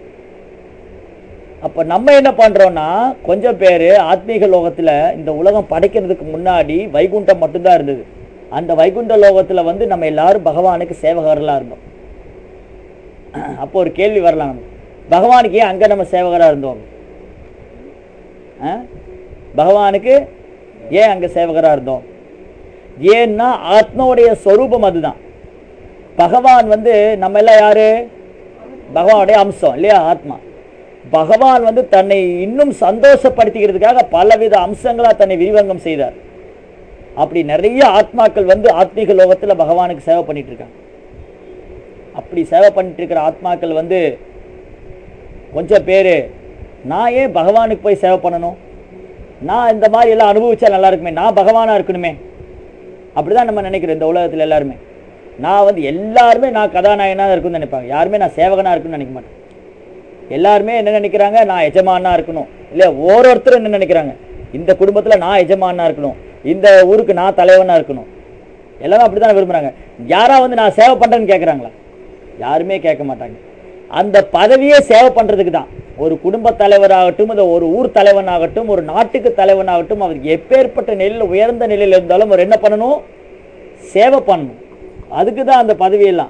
அப்ப நம்ம என்ன பண்றோம்னா கொஞ்சம் பேர் ஆத்மீக லோகத்துல இந்த உலகம் படைக்கிறதுக்கு முன்னாடி வைகுண்டம் மட்டும்தான் இருந்தது அந்த வைகுண்ட லோகத்துல வந்து நம்ம எல்லாரும் பகவானுக்கு சேவகர்களா இருந்தோம் அப்போ ஒரு கேள்வி வரலாம் நமக்கு பகவானுக்கு ஏன் அங்க நம்ம சேவகரா இருந்தோம் ஆ? பகவானுக்கு ஏன் அங்க சேவகரா இருந்தோம் ஏன்னா ஆத்மாவுடைய சொரூபம் அதுதான் பகவான் வந்து நம்ம எல்லாம் யாரு பகவானுடைய அம்சம் இல்லையா ஆத்மா பகவான் வந்து தன்னை இன்னும் சந்தோஷப்படுத்திக்கிறதுக்காக பலவித அம்சங்களா தன்னை விரிவங்கம் செய்தார் அப்படி நிறைய ஆத்மாக்கள் வந்து ஆத்மீக லோகத்துல பகவானுக்கு சேவை பண்ணிட்டு இருக்காங்க அப்படி சேவை பண்ணிட்டு இருக்கிற ஆத்மாக்கள் வந்து கொஞ்சம் பேரு நான் ஏன் பகவானுக்கு போய் சேவை பண்ணணும் நான் இந்த மாதிரி எல்லாம் அனுபவிச்சா நல்லா இருக்குமே நான் பகவானா இருக்கணுமே அப்படிதான் நம்ம நினைக்கிறோம் இந்த உலகத்துல எல்லாருமே நான் வந்து எல்லாருமே நான் கதாநாயகனா இருக்கும்னு நினைப்பாங்க யாருமே நான் சேவகனா இருக்குன்னு நினைக்க மாட்டேன் எல்லாருமே என்ன நினைக்கிறாங்க நான் எஜமானா இருக்கணும் இல்லையா ஒவ்வொருத்தரும் என்ன நினைக்கிறாங்க இந்த குடும்பத்துல நான் எஜமானா இருக்கணும் இந்த ஊருக்கு நான் தலைவனா இருக்கணும் எல்லாரும் அப்படிதான் விரும்புறாங்க யாரா வந்து நான் சேவை பண்றேன்னு கேட்குறாங்களா யாருமே கேட்க மாட்டாங்க அந்த பதவியே சேவை பண்றதுக்கு தான் ஒரு குடும்ப தலைவராகட்டும் இந்த ஒரு ஊர் தலைவனாகட்டும் ஒரு நாட்டுக்கு தலைவனாகட்டும் அவர் எப்பேற்பட்ட நிலையில் உயர்ந்த நிலையில் இருந்தாலும் அவர் என்ன பண்ணணும் சேவை பண்ணணும் அதுக்கு தான் அந்த பதவியெல்லாம்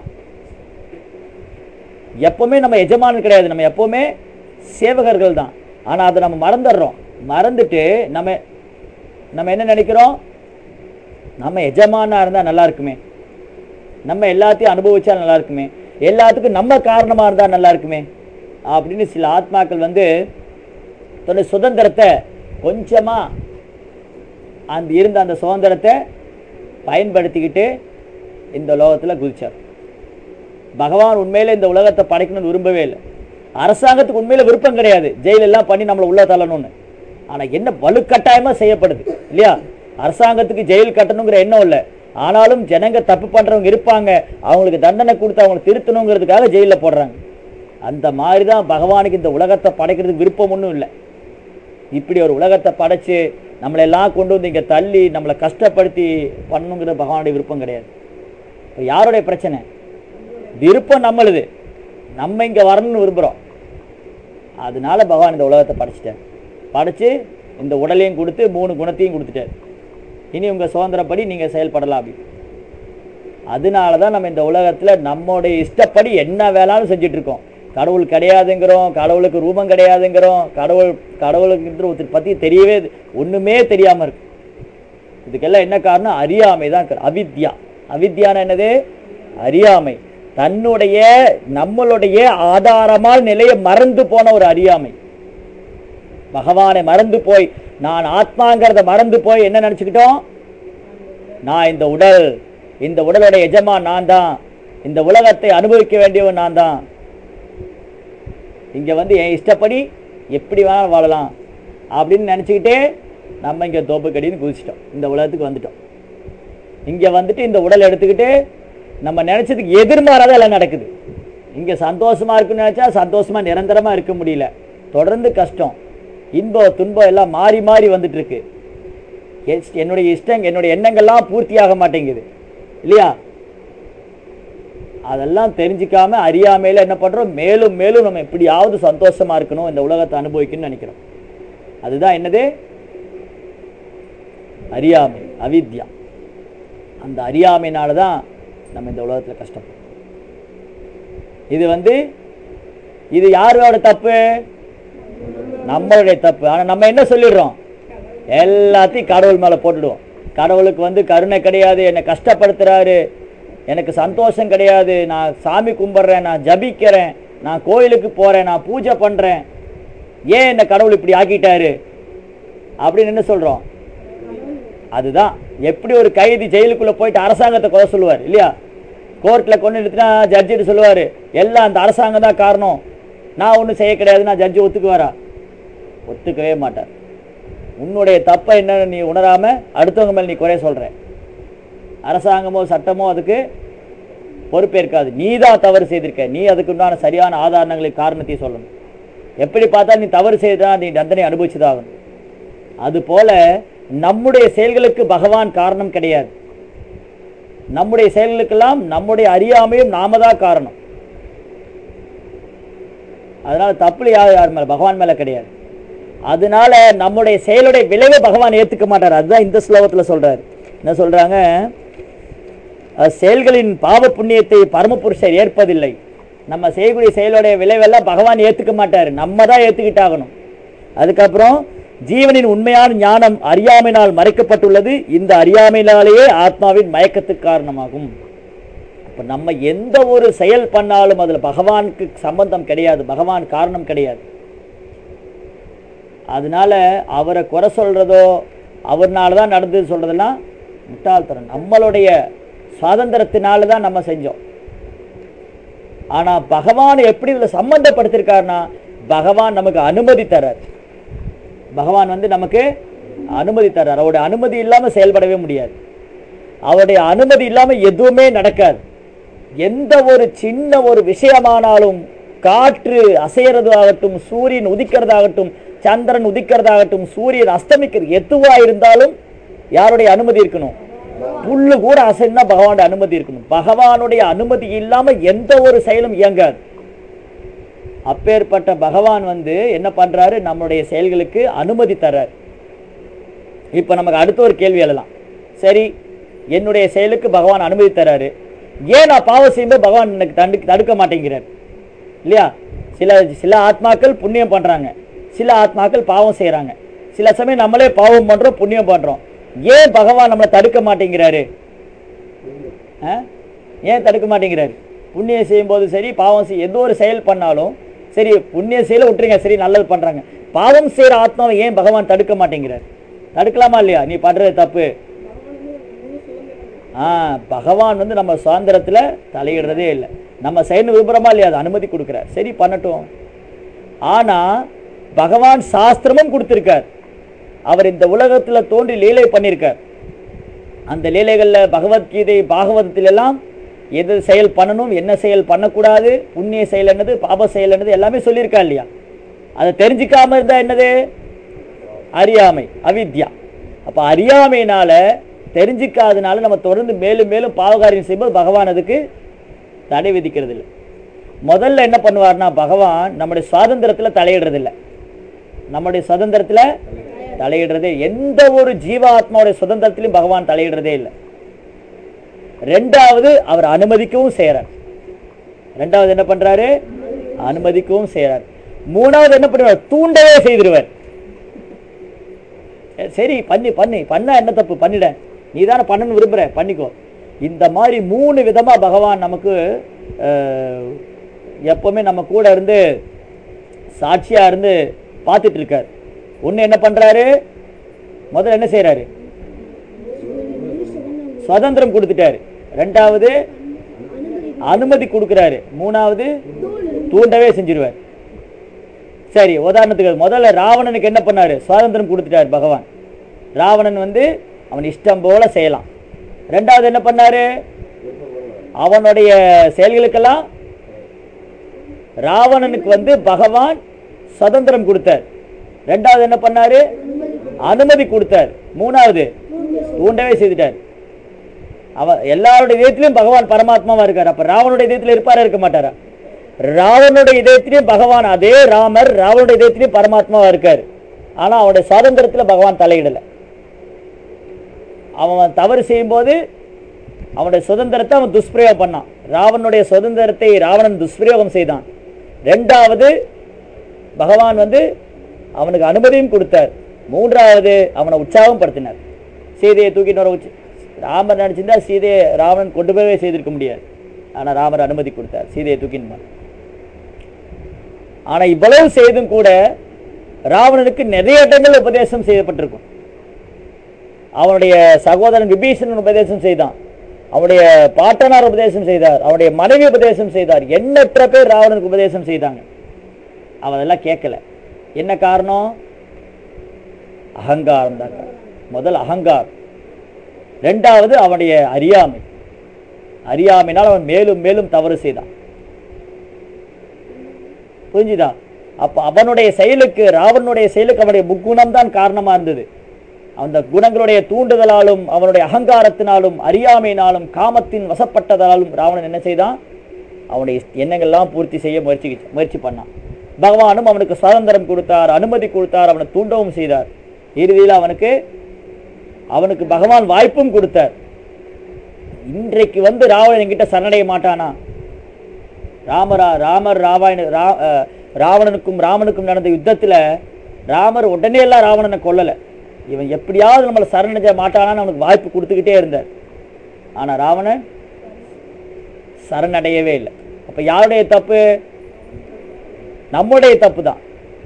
எப்பவுமே நம்ம எஜமானன் கிடையாது நம்ம எப்பவுமே சேவகர்கள் தான் ஆனா அதை நம்ம மறந்துடுறோம் மறந்துட்டு நம்ம நம்ம என்ன நினைக்கிறோம் நம்ம எஜமானா இருந்தா நல்லா இருக்குமே நம்ம எல்லாத்தையும் அனுபவிச்சா நல்லா இருக்குமே எல்லாத்துக்கும் நம்ம காரணமா இருந்தா நல்லா இருக்குமே அப்படின்னு சில ஆத்மாக்கள் வந்து தன்னுடைய சுதந்திரத்தை கொஞ்சமா அந்த இருந்த அந்த சுதந்திரத்தை பயன்படுத்திக்கிட்டு இந்த லோகத்துல குதிச்சார் பகவான் உண்மையில இந்த உலகத்தை படைக்கணும்னு விரும்பவே இல்லை அரசாங்கத்துக்கு உண்மையில விருப்பம் கிடையாது ஜெயில் எல்லாம் பண்ணி நம்மளை உள்ள தள்ளணும்னு ஆனா என்ன வலுக்கட்டாயமா செய்யப்படுது இல்லையா அரசாங்கத்துக்கு ஜெயில் கட்டணுங்கிற எண்ணம் இல்லை ஆனாலும் ஜனங்க தப்பு பண்றவங்க இருப்பாங்க அவங்களுக்கு தண்டனை கொடுத்து அவங்களை திருத்தணுங்கிறதுக்காக ஜெயிலில் போடுறாங்க அந்த மாதிரி தான் பகவானுக்கு இந்த உலகத்தை படைக்கிறதுக்கு விருப்பம் ஒன்றும் இல்லை இப்படி ஒரு உலகத்தை படைச்சு நம்மளை எல்லாம் கொண்டு வந்து இங்கே தள்ளி நம்மளை கஷ்டப்படுத்தி பண்ணணுங்கிறது பகவானுடைய விருப்பம் கிடையாது இப்போ யாருடைய பிரச்சனை விருப்பம் நம்மளுது நம்ம இங்கே வரணும்னு விரும்புகிறோம் அதனால பகவான் இந்த உலகத்தை படைச்சிட்டார் படைச்சு இந்த உடலையும் கொடுத்து மூணு குணத்தையும் கொடுத்துட்டார் இனி உங்கள் சுதந்திரப்படி நீங்கள் செயல்படலாம் அப்படி அதனால தான் நம்ம இந்த உலகத்தில் நம்மளுடைய இஷ்டப்படி என்ன வேணாலும் செஞ்சுட்டு இருக்கோம் கடவுள் கிடையாதுங்கிறோம் கடவுளுக்கு ரூபம் கிடையாதுங்கிறோம் கடவுள் கடவுளுக்குன்ற ஒருத்தர் பற்றி தெரியவே ஒன்றுமே தெரியாமல் இருக்கு இதுக்கெல்லாம் என்ன காரணம் அறியாமை தான் காரணம். அவித்யா அவித்யான என்னது அறியாமை தன்னுடைய நம்மளுடைய ஆதாரமான நிலையை மறந்து போன ஒரு அறியாமை பகவானை மறந்து போய் நான் ஆத்மாங்கிறத மறந்து போய் என்ன நினச்சிக்கிட்டோம் நான் இந்த உடல் இந்த உடலுடைய எஜமான் நான் தான் இந்த உலகத்தை அனுபவிக்க வேண்டியவன் நான் தான் இங்க வந்து என் இஷ்டப்படி எப்படி வேணாலும் வாழலாம் அப்படின்னு நினச்சிக்கிட்டே நம்ம இங்க தோப்புக்கடின்னு குதிச்சிட்டோம் இந்த உலகத்துக்கு வந்துட்டோம் இங்க வந்துட்டு இந்த உடல் எடுத்துக்கிட்டு நம்ம நினைச்சதுக்கு எதிர்மாறாத எல்லாம் நடக்குது இங்க சந்தோஷமா இருக்குன்னு நினைச்சா சந்தோஷமா நிரந்தரமா இருக்க முடியல தொடர்ந்து கஷ்டம் இன்பம் துன்பம் எல்லாம் மாறி மாறி வந்துட்டு இருக்கு எஸ்- என்னுடைய இஷ்டம் என்னுடைய எண்ணங்கள்லாம் பூர்த்தியாக மாட்டேங்குது இல்லையா அதெல்லாம் தெரிஞ்சுக்காம அறியாமையில என்ன பண்றோம் மேலும் மேலும் நம்ம எப்படியாவது சந்தோஷமா இருக்கணும் இந்த உலகத்தை அனுபவிக்கணும்னு நினைக்கிறோம் அதுதான் என்னது அறியாமை அவித்யா அந்த அறியாமையினால தான் நம்ம இந்த உலகத்துல கஷ்டப்படுறோம் இது வந்து இது யாரோட தப்பு நம்மளுடைய தப்பு ஆனா நம்ம என்ன சொல்லிடுறோம் எல்லாத்தையும் கடவுள் மேல போட்டுடுவோம் கடவுளுக்கு வந்து கருணை கிடையாது என்னை கஷ்டப்படுத்துறாரு எனக்கு சந்தோஷம் கிடையாது நான் சாமி கும்பிட்றேன் நான் ஜபிக்கிறேன் நான் கோயிலுக்கு போறேன் நான் பூஜை பண்றேன் ஏன் என்ன கடவுள் இப்படி ஆக்கிட்டாரு அப்படின்னு என்ன சொல்றோம் அதுதான் எப்படி ஒரு கைதி ஜெயிலுக்குள்ள போயிட்டு அரசாங்கத்தை குறை சொல்லுவார் இல்லையா கோர்ட்ல கொண்டு நிறுத்தினா ஜட்ஜிட்டு சொல்லுவாரு எல்லாம் அந்த அரசாங்கம் தான் காரணம் நான் ஒன்றும் செய்ய கிடையாது நான் ஜட்ஜி ஒத்துக்குவாரா ஒத்துக்கவே மாட்டார் உன்னுடைய தப்பை என்னன்னு நீ உணராம அடுத்தவங்க மேல நீ குறை சொல்ற அரசாங்கமோ சட்டமோ அதுக்கு பொறுப்பேற்காது நீ தான் தவறு செய்திருக்க நீ அதுக்கு உண்டான சரியான ஆதாரங்களை காரணத்தை சொல்லணும் எப்படி பார்த்தா நீ தவறு செய்தா நீ தண்டனை அனுபவிச்சுதாகணும் அதுபோல நம்முடைய செயல்களுக்கு பகவான் காரணம் கிடையாது நம்முடைய செயல்களுக்கெல்லாம் நம்முடைய அறியாமையும் நாம தான் காரணம் அதனால தப்பு யார் யார் மேல பகவான் மேல கிடையாது அதனால நம்முடைய செயலுடைய விளைவை பகவான் ஏத்துக்க மாட்டார் அதுதான் இந்த ஸ்லோகத்துல சொல்றாரு என்ன சொல்றாங்க அஹ், செயல்களின் பாவ புண்ணியத்தை பரமபுருஷர் ஏற்பதில்லை நம்ம செய்யக்கூடிய செயலுடைய விளைவெல்லாம் பகவான் ஏத்துக்க மாட்டார் நம்ம தான் ஏத்துக்கிட்டாகணும் அதுக்கப்புறம் ஜீவனின் உண்மையான ஞானம் அறியாமையினால் மறைக்கப்பட்டுள்ளது இந்த அறியாமையினாலேயே ஆத்மாவின் மயக்கத்துக்கு காரணமாகும் அப்ப நம்ம எந்த ஒரு செயல் பண்ணாலும் அதுல பகவானுக்கு சம்பந்தம் கிடையாது பகவான் காரணம் கிடையாது அதனால அவரை குறை சொல்றதோ அவர்னால தான் நடந்தது சொல்றதெல்லாம் முட்டாள்தனம் நம்மளுடைய சுவாதந்திரத்தினால தான் நம்ம செஞ்சோம் ஆனா பகவான் எப்படி இதுல சம்பந்தப்படுத்திருக்காருன்னா பகவான் நமக்கு அனுமதி தர்றார் பகவான் வந்து நமக்கு அனுமதி தர்றார் அவருடைய அனுமதி இல்லாம செயல்படவே முடியாது அவருடைய அனுமதி இல்லாம எதுவுமே நடக்காது எந்த ஒரு சின்ன ஒரு விஷயமானாலும் காற்று அசையறதாகட்டும் சூரியன் உதிக்கிறதாகட்டும் சந்திரன் உதிக்கிறதாகட்டும் சூரியன் அஸ்தமிக்கிறது எதுவா இருந்தாலும் யாருடைய அனுமதி இருக்கணும் புல்லு கூட அசைன்னா பகவானுடைய அனுமதி இருக்கணும் பகவானுடைய அனுமதி இல்லாம எந்த ஒரு செயலும் இயங்காது அப்பேற்பட்ட பகவான் வந்து என்ன பண்றாரு நம்மளுடைய செயல்களுக்கு அனுமதி தர்றார் இப்ப நமக்கு அடுத்த ஒரு கேள்வி எழலாம் சரி என்னுடைய செயலுக்கு பகவான் அனுமதி தர்றாரு ஏன் நான் பாவம் செய்யும்போது பகவான் எனக்கு தண்டு தடுக்க மாட்டேங்கிறார் இல்லையா சில சில ஆத்மாக்கள் புண்ணியம் பண்றாங்க சில ஆத்மாக்கள் பாவம் செய்றாங்க சில சமயம் நம்மளே பாவம் பண்றோம் புண்ணியம் பண்றோம் ஏன் பகவான் நம்மளை தடுக்க மாட்டேங்கிறாரு ஆ? ஏன் தடுக்க மாட்டேங்கிறாரு புண்ணியம் செய்யும்போது சரி பாவம் செய் எந்த ஒரு செயல் பண்ணாலும் சரி புண்ணிய செயலை விட்டுருங்க சரி நல்லது பண்றாங்க பாவம் செய்யற ஆத்மாவை ஏன் பகவான் தடுக்க மாட்டேங்கிறார் தடுக்கலாமா இல்லையா நீ பண்றது தப்பு ஆ பகவான் வந்து நம்ம சுதந்திரத்துல தலையிடுறதே இல்லை நம்ம செயல் விரும்புறோமா இல்லையா அது அனுமதி கொடுக்குறார் சரி பண்ணட்டும் ஆனா பகவான் சாஸ்திரமும் கொடுத்திருக்கார் அவர் இந்த உலகத்துல தோன்றி லீலை பண்ணியிருக்கார் அந்த லீலைகள்ல பகவத்கீதை பாகவதத்தில் எல்லாம் எது செயல் பண்ணணும் என்ன செயல் பண்ணக்கூடாது புண்ணிய செயல் என்னது பாப செயல் என்னது எல்லாமே சொல்லியிருக்கா இல்லையா அதை தெரிஞ்சுக்காம இருந்தா என்னது அறியாமை அவித்யா அப்ப அறியாமையினால தெரிஞ்சுக்காதனால நம்ம தொடர்ந்து மேலும் மேலும் பாவகாரியம் செய்யும்போது பகவான் அதுக்கு தடை விதிக்கிறது இல்லை முதல்ல என்ன பண்ணுவார்னா பகவான் நம்முடைய சுவாதந்திரத்துல தலையிடுறது இல்லை நம்முடைய சுதந்திரத்துல தலையிடுறதே எந்த ஒரு ஜீவாத்மாவுடைய சுதந்திரத்திலும் பகவான் தலையிடுறதே இல்லை ரெண்டாவது அவர் அனுமதிக்கவும் செய்யறார் ரெண்டாவது என்ன பண்றாரு அனுமதிக்கவும் செய்யறார் மூணாவது என்ன பண்ணுவார் தூண்டவே செய்திருவார் எ, சரி பண்ணி பண்ணி பண்ணா என்ன தப்பு பண்ணிட நீ தானே பண்ணணும்னு விரும்புற பண்ணிக்கோ இந்த மாதிரி மூணு விதமா பகவான் நமக்கு அஹ், எப்பவுமே நம்ம கூட இருந்து சாட்சியா இருந்து பார்த்துட்டு இருக்கார் ஒண்ணு என்ன பண்றாரு முதல்ல என்ன செய்யறாரு சுதந்திரம் கொடுத்துட்டாரு ரெண்டாவது அனுமதி கொடுக்கிறாரு மூணாவது தூண்டவே செஞ்சிருவார் சரி உதாரணத்துக்கு முதல்ல ராவணனுக்கு என்ன பண்ணாரு சுதந்திரம் கொடுத்துட்டாரு பகவான் ராவணன் வந்து அவன் இஷ்டம் போல செய்யலாம் ரெண்டாவது என்ன பண்ணாரு அவனுடைய செயல்களுக்கெல்லாம் ராவணனுக்கு வந்து பகவான் சுதந்திரம் கொடுத்தார் ரெண்டாவது என்ன பண்ணாரு அனுமதி கொடுத்தார் மூணாவது தூண்டவே செய்துட்டார் அவ எல்லாருடைய இதயத்திலும் பகவான் பரமாத்மாவா இருக்கார் அப்ப ராவனுடைய இதயத்துல இருப்பாரா இருக்க மாட்டாரா ராவனுடைய இதயத்திலையும் பகவான் அதே ராமர் ராவனுடைய இதயத்திலையும் பரமாத்மாவா இருக்காரு ஆனா அவனுடைய சுதந்திரத்துல பகவான் தலையிடல அவன் தவறு செய்யும்போது அவனுடைய சுதந்திரத்தை அவன் துஷ்பிரயோகம் பண்ணான் ராவனுடைய சுதந்திரத்தை ராவணன் துஷ்பிரயோகம் செய்தான் ரெண்டாவது பகவான் வந்து அவனுக்கு அனுமதியும் கொடுத்தார் மூன்றாவது அவனை உற்சாகப்படுத்தினார் சீதையை தூக்கிட்டு வர உச்சி ராமர் நினைச்சிருந்தா சீதையை ராவணன் கொண்டு போயவே செய்திருக்க முடியாது ஆனா ராமர் அனுமதி கொடுத்தார் சீதையை தூக்கின்னு போனார். ஆனா இவ்வளவு செய்தும் கூட ராவணனுக்கு நிறைய இடங்கள் உபதேசம் செய்யப்பட்டிருக்கும் அவனுடைய சகோதரன் விபீஷணன் உபதேசம் செய்தான் அவனுடைய பாட்டனார் உபதேசம் செய்தார் அவனுடைய மனைவி உபதேசம் செய்தார் எண்ணற்ற பேர் ராவணனுக்கு உபதேசம் செய்தாங்க அவன் அதெல்லாம் கேட்கல என்ன காரணம் அகங்காரம் தான் காரணம். முதல் அகங்காரம் ரெண்டாவது அவனுடைய அறியாமை அறியாமையினால் அவன் மேலும் மேலும் தவறு செய்தான் புரிஞ்சுதா அப்ப அவனுடைய செயலுக்கு ராவனுடைய செயலுக்கு அவனுடைய முக்குணம் தான் காரணமா இருந்தது அந்த குணங்களுடைய தூண்டுதலாலும் அவனுடைய அகங்காரத்தினாலும் அறியாமையினாலும் காமத்தின் வசப்பட்டதாலும் ராவணன் என்ன செய்தான் அவனுடைய எண்ணங்கள்லாம் பூர்த்தி செய்ய முயற்சி முயற்சி பண்ணான் பகவானும் அவனுக்கு சுதந்திரம் கொடுத்தார் அனுமதி கொடுத்தார் அவனை தூண்டவும் செய்தார் இறுதியில் அவனுக்கு அவனுக்கு பகவான் வாய்ப்பும் கொடுத்தார் இன்றைக்கு வந்து ராவணன் என்கிட்ட சரணடைய மாட்டானா ராமரா ராமர் ராவாயண ரா அஹ், ராவணனுக்கும் ராமனுக்கும் நடந்த யுத்தத்துல ராமர் உடனே எல்லாம் ராவணனை கொல்லலை இவன் எப்படியாவது நம்மளை சரணடைய மாட்டானான்னு அவனுக்கு வாய்ப்பு கொடுத்துக்கிட்டே இருந்தார் ஆனா ராவணன் சரணடையவே இல்லை அப்ப யாருடைய தப்பு நம்முடைய தப்பு தான்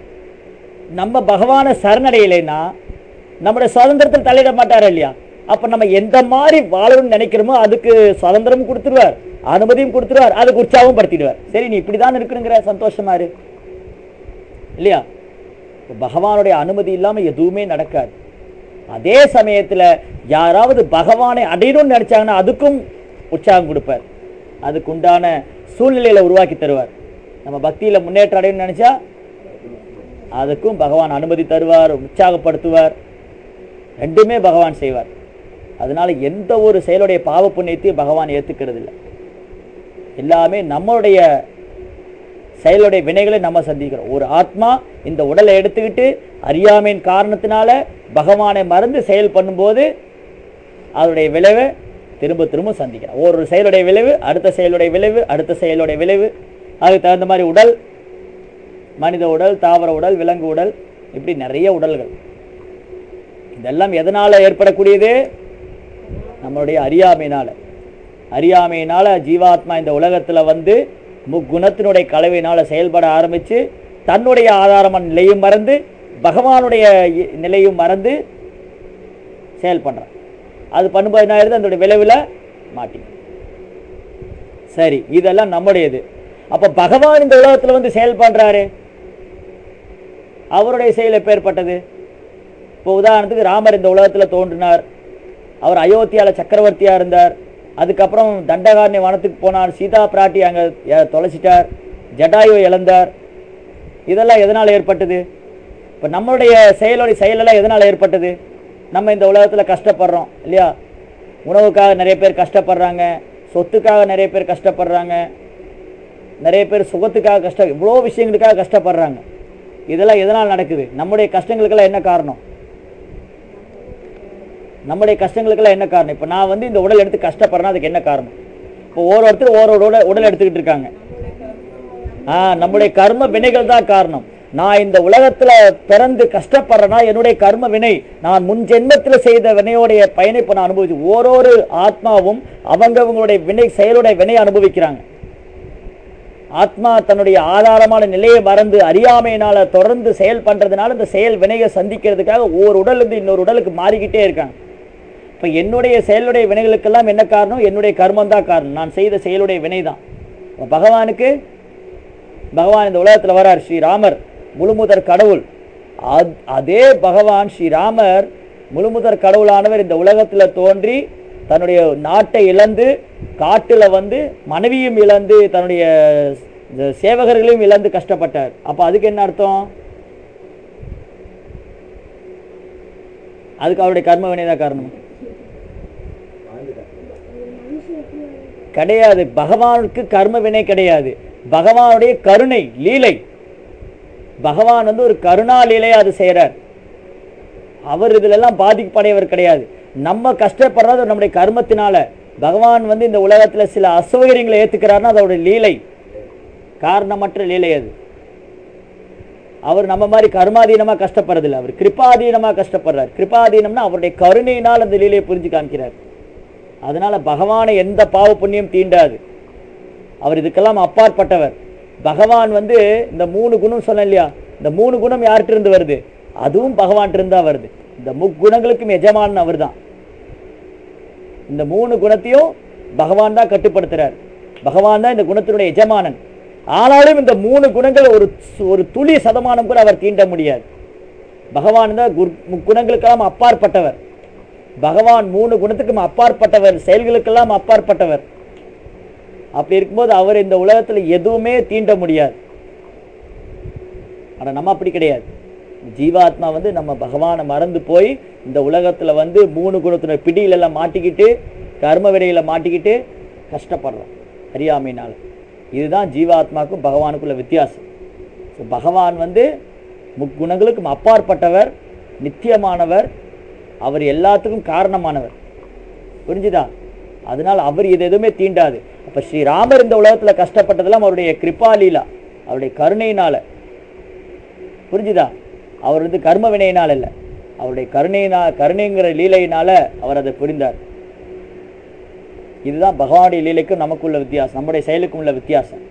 நம்ம பகவானை சரணடையலைன்னா நம்முடைய சுதந்திரத்தில் தலையிட மாட்டார் இல்லையா அப்ப நம்ம எந்த மாதிரி வாழணும்னு நினைக்கிறோமோ அதுக்கு சுதந்திரமும் கொடுத்துருவார் அனுமதியும் கொடுத்துருவார் அதுக்கு உற்சாகம் படுத்திடுவார் சரி நீ இப்படிதான் இருக்கணுங்கிற சந்தோஷமா இரு இல்லையா இப்ப பகவானுடைய அனுமதி இல்லாம எதுவுமே நடக்காது அதே சமயத்துல யாராவது பகவானை அடையணும்னு நினைச்சாங்கன்னா அதுக்கும் உற்சாகம் கொடுப்பார் அதுக்கு உண்டான சூழ்நிலையில உருவாக்கி தருவார் நம்ம பக்தியில முன்னேற்றம் அடையணும்னு நினைச்சா அதுக்கும் பகவான் அனுமதி தருவார் உற்சாகப்படுத்துவார் ரெண்டுமே பகவான் செய்வார் அதனால எந்த ஒரு செயலுடைய பாவ புண்ணியத்தையும் பகவான் ஏத்துக்கிறது இல்லை எல்லாமே நம்மளுடைய செயலுடைய வினைகளை நம்ம சந்திக்கிறோம் ஒரு ஆத்மா இந்த உடலை எடுத்துக்கிட்டு அறியாமையின் காரணத்தினால பகவானை மறந்து செயல் பண்ணும்போது அதனுடைய விளைவை திரும்ப திரும்ப சந்திக்கிறோம் ஒரு செயலுடைய விளைவு அடுத்த செயலுடைய விளைவு அடுத்த செயலுடைய விளைவு அதுக்கு தகுந்த மாதிரி உடல் மனித உடல் தாவர உடல் விலங்கு உடல் இப்படி நிறைய உடல்கள் இதெல்லாம் எதனால ஏற்படக்கூடியது நம்மளுடைய அறியாமையினால அறியாமையினால ஜீவாத்மா இந்த உலகத்துல வந்து முக்குணத்தினுடைய கலவையினால செயல்பட ஆரம்பிச்சு தன்னுடைய ஆதாரமான நிலையும் மறந்து பகவானுடைய இ- நிலையும் மறந்து செயல் பண்றான் அது பண்ணும்போது என்ன ஆயிருது அதனுடைய விளைவில் மாட்டி சரி இதெல்லாம் நம்முடையது அப்ப பகவான் இந்த உலகத்துல வந்து செயல் பண்றாரு அவருடைய செயல் எப்பேற்பட்டது இப்போ உதாரணத்துக்கு ராமர் இந்த உலகத்துல தோன்றினார் அவர் அயோத்தியால சக்கரவர்த்தியா இருந்தார் அதுக்கப்புறம் தண்டகாரண்ய வனத்துக்கு போனார் சீதா பிராட்டி அங்க அஹ், தொலைச்சிட்டார் ஜடாயுவை இழந்தார் இதெல்லாம் எதனால் ஏற்பட்டது இப்போ நம்மளுடைய செயலோட செயலெல்லாம் எதனால் ஏற்பட்டது நம்ம இந்த உலகத்துல கஷ்டப்படுறோம் இல்லையா உணவுக்காக நிறைய பேர் கஷ்டப்படுறாங்க சொத்துக்காக நிறைய பேர் கஷ்டப்படுறாங்க நிறைய பேர் சுகத்துக்காக கஷ்டம் இவ்வளோ விஷயங்களுக்காக கஷ்டப்படுறாங்க இதெல்லாம் எதனால் நடக்குது நம்முடைய கஷ்டங்களுக்கெல்லாம் என்ன காரணம் நம்முடைய கஷ்டங்களுக்கெல்லாம் என்ன காரணம் இப்போ நான் வந்து இந்த உடல் எடுத்து கஷ்டப்படுறேன்னா அதுக்கு என்ன காரணம் இப்போ ஒரு ஒருத்தர் ஒரு ஒரு உடல் உடல் எடுத்துக்கிட்டு இருக்காங்க ஆ நம்முடைய கர்ம வினைகள் தான் காரணம் நான் இந்த உலகத்துல பிறந்து கஷ்டப்படுறேன்னா என்னுடைய கர்ம வினை நான் முன் ஜென்மத்துல செய்த வினையோடைய பயனை இப்போ நான் அனுபவிச்சு ஓரொரு ஆத்மாவும் அவங்கவங்களுடைய வினை செயலுடைய வினை அனுபவிக்கிறாங்க ஆத்மா தன்னுடைய ஆதாரமான நிலையை மறந்து அறியாமையினால தொடர்ந்து செயல் பண்றதுனால இந்த செயல் வினையை சந்திக்கிறதுக்காக ஒவ்வொரு உடல் இருந்து இன்னொரு உடலுக்கு மாறிக்கிட்டே இருக்காங்க இப்போ என்னுடைய செயலுடைய வினைகளுக்கெல்லாம் என்ன காரணம் என்னுடைய கர்மம் தான் காரணம் நான் செய்த செயலுடைய வினை தான் அப்ப பகவானுக்கு பகவான் இந்த உலகத்துல வரார் ஸ்ரீராமர் முழுமுதற் கடவுள் அத்- அதே பகவான் ஸ்ரீராமர் முழுமுதற் கடவுளானவர் இந்த உலகத்துல தோன்றி தன்னுடைய நாட்டை இழந்து காட்டுல வந்து மனைவியும் இழந்து தன்னுடைய இந்த சேவகர்களையும் இழந்து கஷ்டப்பட்டார் அப்ப அதுக்கு என்ன அர்த்தம் அதுக்கு அவருடைய கர்ம வினைதான் காரணம் கிடையாது பகவானுக்கு கர்ம வினை கிடையாது பகவானுடைய கருணை லீலை பகவான் வந்து ஒரு கருணா லீலையை அது செய்கிறார் அவர் இதுல எல்லாம் பாதிக்கப்படையவர் கிடையாது நம்ம கஷ்டப்படுறது நம்முடைய கர்மத்தினால பகவான் வந்து இந்த உலகத்துல சில அசௌகரியங்களை ஏத்துக்கிறாருன்னா அதோட லீலை காரணமற்ற லீலை அது அவர் நம்ம மாதிரி கர்மாதீனமா கஷ்டப்படுறதில்ல அவர் கிருபாதீனமா கஷ்டப்படுறார் கிருபாதீனம்னா அவருடைய கருணையினால் அந்த லீலையை புரிஞ்சு காமிக்கிறார் அதனால பகவானை எந்த பாவ புண்ணியம் தீண்டாது அவர் இதுக்கெல்லாம் அப்பாற்பட்டவர் பகவான் வந்து இந்த மூணு குணம் சொன்னேன் இல்லையா இந்த மூணு குணம் யார்கிட்ட இருந்து வருது அதுவும் பகவான் இருந்து தான் வருது இந்த முக்குணங்களுக்கும் எஜமான் அவர் தான் இந்த மூணு குணத்தையும் பகவான் தான் கட்டுப்படுத்துறார் பகவான் தான் இந்த குணத்தினுடைய எஜமானன் ஆனாலும் இந்த மூணு குணங்கள் ஒரு ஒரு துளி சதமானம் கூட அவர் தீண்ட முடியாது பகவான் தான் குர்- முக்குணங்களுக்கெல்லாம் அப்பாற்பட்டவர் பகவான் மூணு குணத்துக்கும் அப்பாற்பட்டவர் செயல்களுக்கெல்லாம் அப்பாற்பட்டவர் அப்படி இருக்கும்போது அவர் இந்த உலகத்துல எதுவுமே தீண்ட முடியாது ஆனா நம்ம அப்படி கிடையாது ஜீவாத்மா வந்து நம்ம பகவானை மறந்து போய் இந்த உலகத்துல வந்து மூணு குணத்தினர் பிடியில எல்லாம் மாட்டிக்கிட்டு கர்ம விடையில மாட்டிக்கிட்டு கஷ்டப்படுறோம் அறியாமையினால இதுதான் ஜீவாத்மாக்கும் பகவானுக்குள்ள வித்தியாசம் ஸோ பகவான் வந்து முக்குணங்களுக்கும் அப்பாற்பட்டவர் நித்தியமானவர் அவர் எல்லாத்துக்கும் காரணமானவர் புரிஞ்சுதா அதனால அவர் இது எதுவுமே தீண்டாது அப்ப ஸ்ரீராமர் இந்த உலகத்துல கஷ்டப்பட்டதெல்லாம் அவருடைய கிருபாலீலா அவருடைய கருணையினால புரிஞ்சுதா அவர் வந்து கர்ம வினையினால் இல்லை அவருடைய கருணையினா கருணைங்கிற லீலையினால அவர் அதை புரிந்தார் இதுதான் பகவானுடைய லீலைக்கும் நமக்குள்ள வித்தியாசம் நம்முடைய செயலுக்கும் உள்ள வித்தியாசம்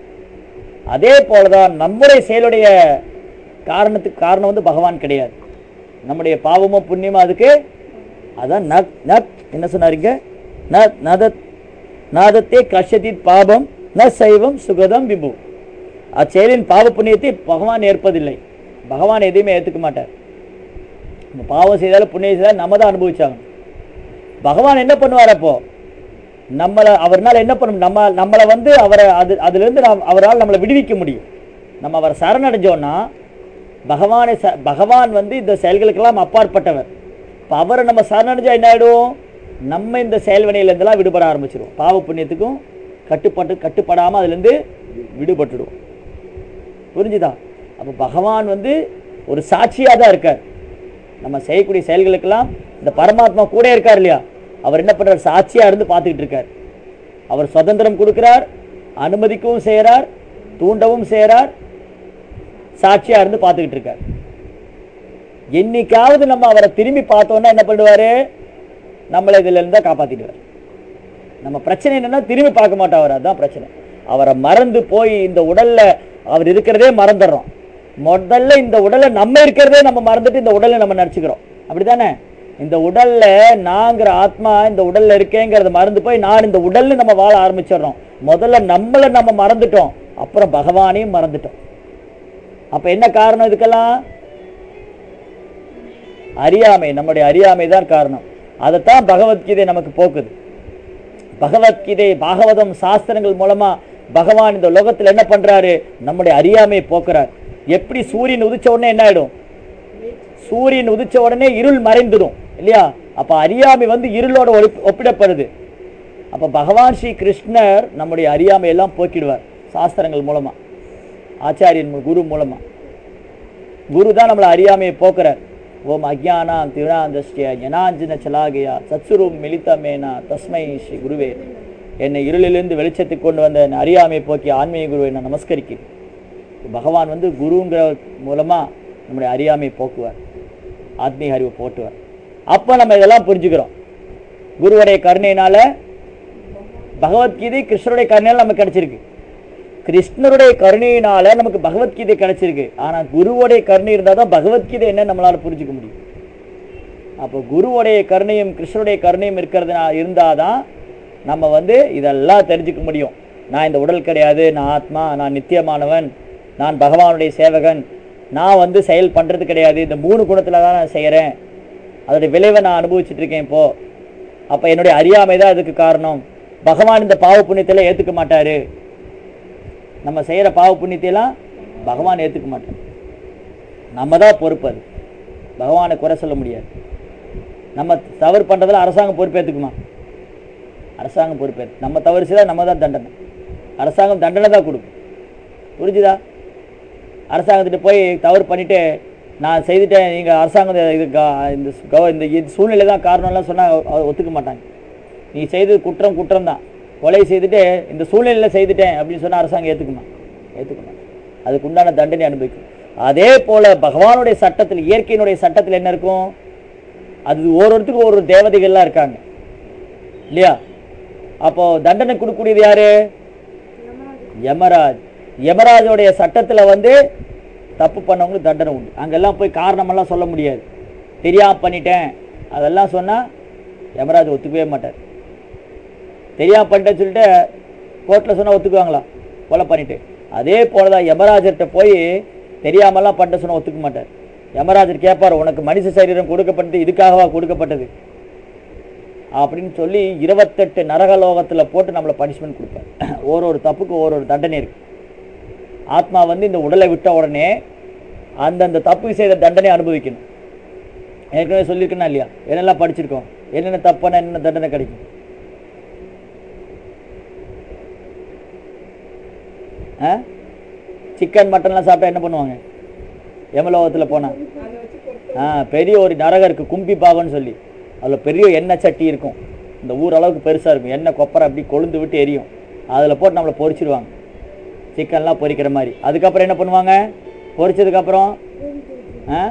அதே போலதான் நம்முடைய செயலுடைய காரணத்துக்கு காரணம் வந்து பகவான் கிடையாது நம்முடைய பாவமோ புண்ணியமோ அதுக்கு அதான் நத் நத் என்ன சொன்னாருங்க ந நதத் நாதத்தே கஷதித் பாபம் ந சைவம் சுகதம் விபு அச்செயலின் பாவ புண்ணியத்தை பகவான் ஏற்பதில்லை பகவான் எதையுமே ஏற்றுக்க மாட்டார் நம்ம பாவம் செய்தாலும் புண்ணியம் செய்தாலும் நம்ம தான் அனுபவிச்சாங்க பகவான் என்ன பண்ணுவார் அப்போ நம்மளை அவர்னால என்ன பண்ண நம்ம நம்மளை வந்து அவரை அது அதுலேருந்து நாம் அவரால் நம்மளை விடுவிக்க முடியும் நம்ம அவரை சரணடைஞ்சோன்னா பகவானை ச பகவான் வந்து இந்த செயல்களுக்கெல்லாம் அப்பாற்பட்டவர் இப்போ அவரை நம்ம சரணடைஞ்சா என்ன ஆகிடும் நம்ம இந்த செயல்வினையிலேருந்தெல்லாம் விடுபட ஆரம்பிச்சிருவோம் பாவ புண்ணியத்துக்கும் கட்டுப்பட்டு கட்டுப்படாமல் அதுலேருந்து விடுபட்டுடுவோம் புரிஞ்சுதா அப்போ பகவான் வந்து ஒரு சாட்சியாக தான் இருக்கார் நம்ம செய்யக்கூடிய செயல்களுக்கெல்லாம் இந்த பரமாத்மா கூட இருக்கார் இல்லையா அவர் என்ன பண்றார் சாட்சியா இருந்து பார்த்துக்கிட்டு இருக்கார் அவர் சுதந்திரம் கொடுக்கிறார் அனுமதிக்கவும் செய்கிறார் தூண்டவும் செய்கிறார் சாட்சியா இருந்து பார்த்துக்கிட்டு இருக்கார் என்னைக்காவது நம்ம அவரை திரும்பி பார்த்தோம்னா என்ன பண்ணுவாரு நம்மளை இதுல இருந்தா காப்பாத்திடுவார் நம்ம பிரச்சனை என்னன்னா திரும்பி பார்க்க மாட்டோம் அவர் அதுதான் பிரச்சனை அவரை மறந்து போய் இந்த உடல்ல அவர் இருக்கிறதே மறந்துடுறோம் முதல்ல இந்த உடல்ல நம்ம இருக்கிறதே நம்ம மறந்துட்டு இந்த உடலை நம்ம நினச்சிக்கிறோம் அப்படிதானே இந்த உடல்ல நாங்கிற ஆத்மா இந்த உடல்ல இருக்கேங்கிறத மறந்து போய் நான் இந்த உடல்ல நம்ம வாழ ஆரம்பிச்சிடுறோம் முதல்ல நம்மளை நம்ம மறந்துட்டோம் அப்புறம் பகவானையும் மறந்துட்டோம் அப்ப என்ன காரணம் இதுக்கெல்லாம் அறியாமை நம்முடைய அறியாமை தான் காரணம் அதைத்தான் பகவத்கீதை நமக்கு போக்குது பகவத்கீதை பாகவதம் சாஸ்திரங்கள் மூலமா பகவான் இந்த லோகத்துல என்ன பண்றாரு நம்முடைய அறியாமையை போக்குறார் எப்படி சூரியன் உதிச்ச உடனே என்ன ஆயிடும் சூரியன் உதிச்ச உடனே இருள் மறைந்துடும் இல்லையா அப்ப அறியாமை வந்து இருளோட ஒழிப்- ஒப்பிடப்படுது அப்ப பகவான் ஸ்ரீ கிருஷ்ணர் நம்முடைய அறியாமையெல்லாம் போக்கிடுவார் சாஸ்திரங்கள் மூலமா ஆச்சாரியன் மூ- குரு மூலமா குரு தான் நம்மளை அறியாமையை போக்குறார் ஓம் அஜ்ஞானாம் திராந்தஸ்ய ஞனாஞ்சன சலாகையா சத்சுரும் மிலிதமேனா தஸ்மை ஸ்ரீ குருவே என்னை இருளிலிருந்து வெளிச்சத்துக்கு கொண்டு வந்த என் அறியாமையை போக்கி ஆன்மீக குருவை நான் நமஸ்கரிக்கிறேன் பகவான் வந்து குருங்கிற மூலமா நம்முடைய அறியாமையை போக்குவார் ஆத்மீக அறிவை போட்டுவார் அப்போ நம்ம இதெல்லாம் புரிஞ்சுக்கிறோம் குருவுடைய கருணையினால பகவத்கீதை கிருஷ்ணருடைய கருணையால நமக்கு கிடைச்சிருக்கு கிருஷ்ணருடைய கருணையினால நமக்கு பகவத்கீதை கிடைச்சிருக்கு ஆனா குருவுடைய கருணை இருந்தால் தான் பகவத்கீதை என்ன நம்மளால புரிஞ்சுக்க முடியும் அப்போ குருவுடைய கருணையும் கிருஷ்ணருடைய கருணையும் இருக்கிறதுனா இருந்தாதான் நம்ம வந்து இதெல்லாம் தெரிஞ்சுக்க முடியும் நான் இந்த உடல் கிடையாது நான் ஆத்மா நான் நித்தியமானவன் நான் பகவானுடைய சேவகன் நான் வந்து செயல் பண்றது கிடையாது இந்த மூணு குணத்துல தான் நான் செய்கிறேன் அதோடைய விளைவை நான் அனுபவிச்சுட்டு இருக்கேன் இப்போ அப்போ என்னுடைய அறியாமை தான் அதுக்கு காரணம் பகவான் இந்த பாவ புண்ணியத்தில் ஏற்றுக்க மாட்டாரு நம்ம செய்கிற பாவ புண்ணியத்தையெல்லாம் பகவான் ஏற்றுக்க மாட்டார் நம்ம தான் பொறுப்பு அது பகவானை குறை சொல்ல முடியாது நம்ம தவறு பண்ணுறதுல அரசாங்கம் பொறுப்பேற்றுக்குமா அரசாங்கம் பொறுப்பேற்று நம்ம தவறு செய்தால் நம்ம தான் தண்டனை அரசாங்கம் தண்டனை தான் கொடுக்கும் புரிஞ்சுதா அரசாங்கத்திட்ட போய் தவறு பண்ணிட்டு நான் செய்துட்டேன் நீங்கள் அரசாங்கம் இந்த- இது கா- இந்த சு- கவ- இந்த இது சூழ்நிலை தான் காரணம்லாம் சொன்னால் ஒத்துக்க மாட்டாங்க நீ செய்தது குற்றம் குற்றம் தான் கொலை செய்துட்டு இந்த சூழ்நிலையில் செய்துட்டேன் அப்படின்னு சொன்னால் அரசாங்கம் ஏற்றுக்குமா ஏற்றுக்குமா அதுக்கு உண்டான தண்டனை அனுபவிக்கும் அதே போல பகவானுடைய சட்டத்தில் இயற்கையினுடைய சட்டத்தில் என்ன இருக்கும் அது ஒவ்வொருத்தருக்கும் ஒரு தேவதைகள்லாம் இருக்காங்க இல்லையா அப்போ தண்டனை கொடுக்கக்கூடியது யாரு யமராஜ் யமராஜோடைய சட்டத்துல வந்து தப்பு பண்ணவங்களுக்கு தண்டனை உண்டு அங்கெல்லாம் போய் காரணமெல்லாம் சொல்ல முடியாது தெரியாம பண்ணிட்டேன் அதெல்லாம் சொன்னா யமராஜ் ஒத்துக்கவே மாட்டார் தெரியாம பண்ணிட்டேன்னு சொல்லிட்டு கோர்ட்டில் சொன்னா ஒத்துக்குவாங்களா கொலை பண்ணிட்டு அதே போலதான் யமராஜர்கிட்ட போய் தெரியாமலாம் பண்ணிட்ட சொன்னா ஒத்துக்க மாட்டார் யமராஜர் கேட்பார் உனக்கு மனுஷ சரீரம் கொடுக்கப்பட்டது இதுக்காகவா கொடுக்கப்பட்டது அப்படின்னு சொல்லி இருபத்தெட்டு நரகலோகத்தில் போட்டு நம்மளை பனிஷ்மெண்ட் கொடுப்பார் ஒரு ஒரு தப்புக்கு ஒரு ஒரு தண்டனை இருக்கு ஆத்மா வந்து இந்த உடலை விட்ட உடனே அந்தந்த தப்பு செய்த தண்டனை அனுபவிக்கணும் ஏற்கனவே சொல்லியிருக்கேனா இல்லையா என்னெல்லாம் படிச்சிருக்கோம் என்னென்ன தப்பான என்னென்ன தண்டனை கிடைக்கும் ஆ சிக்கன் மட்டன்லாம் சாப்பிட்டா என்ன பண்ணுவாங்க எமலோகத்தில் போனால் அதை வச்சு கொட்டு ஆ பெரிய ஒரு நரகம் இருக்குது கும்பி பாகம்னு சொல்லி அதில் பெரிய எண்ணெய் சட்டி இருக்கும் இந்த ஊர் அளவுக்கு பெருசாக இருக்கும் எண்ணெய் கொப்பரை அப்படி கொழுந்து விட்டு எரியும் அதில் போட்டு நம்மளை பொரிச்சிடுவாங்க சிக்கன்லாம் பொரிக்கிற மாதிரி அதுக்கப்புறம் என்ன பண்ணுவாங்க பொரிச்சதுக்கப்புறம் ஆ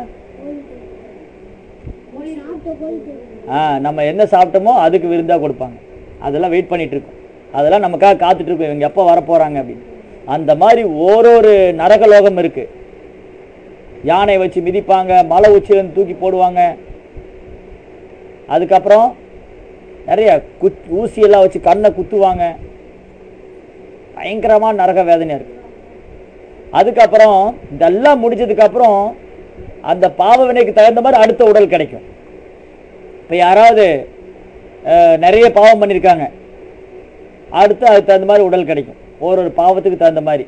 ஆ நம்ம என்ன சாப்பிட்டோமோ அதுக்கு விருந்தாக கொடுப்பாங்க அதெல்லாம் வெயிட் பண்ணிட்டு இருக்கோம் அதெல்லாம் நமக்காக காத்துட்டு இருக்கோம் இவங்க எப்போ வரப்போகிறாங்க அப்படின்னு அந்த மாதிரி ஓரொரு நரகலோகம் இருக்கு யானை வச்சு மிதிப்பாங்க மலை உச்சியிலேருந்து தூக்கி போடுவாங்க அதுக்கப்புறம் நிறைய குத் ஊசியெல்லாம் வச்சு கண்ணை குத்துவாங்க பயங்கரமான நரக வேதனை இருக்கு அதுக்கப்புறம் இதெல்லாம் முடிஞ்சதுக்கப்புறம் அந்த பாவ வினைக்கு தகுந்த மாதிரி அடுத்த உடல் கிடைக்கும் இப்போ யாராவது அஹ், நிறைய பாவம் பண்ணியிருக்காங்க அடுத்து அதுக்கு தகுந்த மாதிரி உடல் கிடைக்கும் ஒரு ஒரு பாவத்துக்கு தகுந்த மாதிரி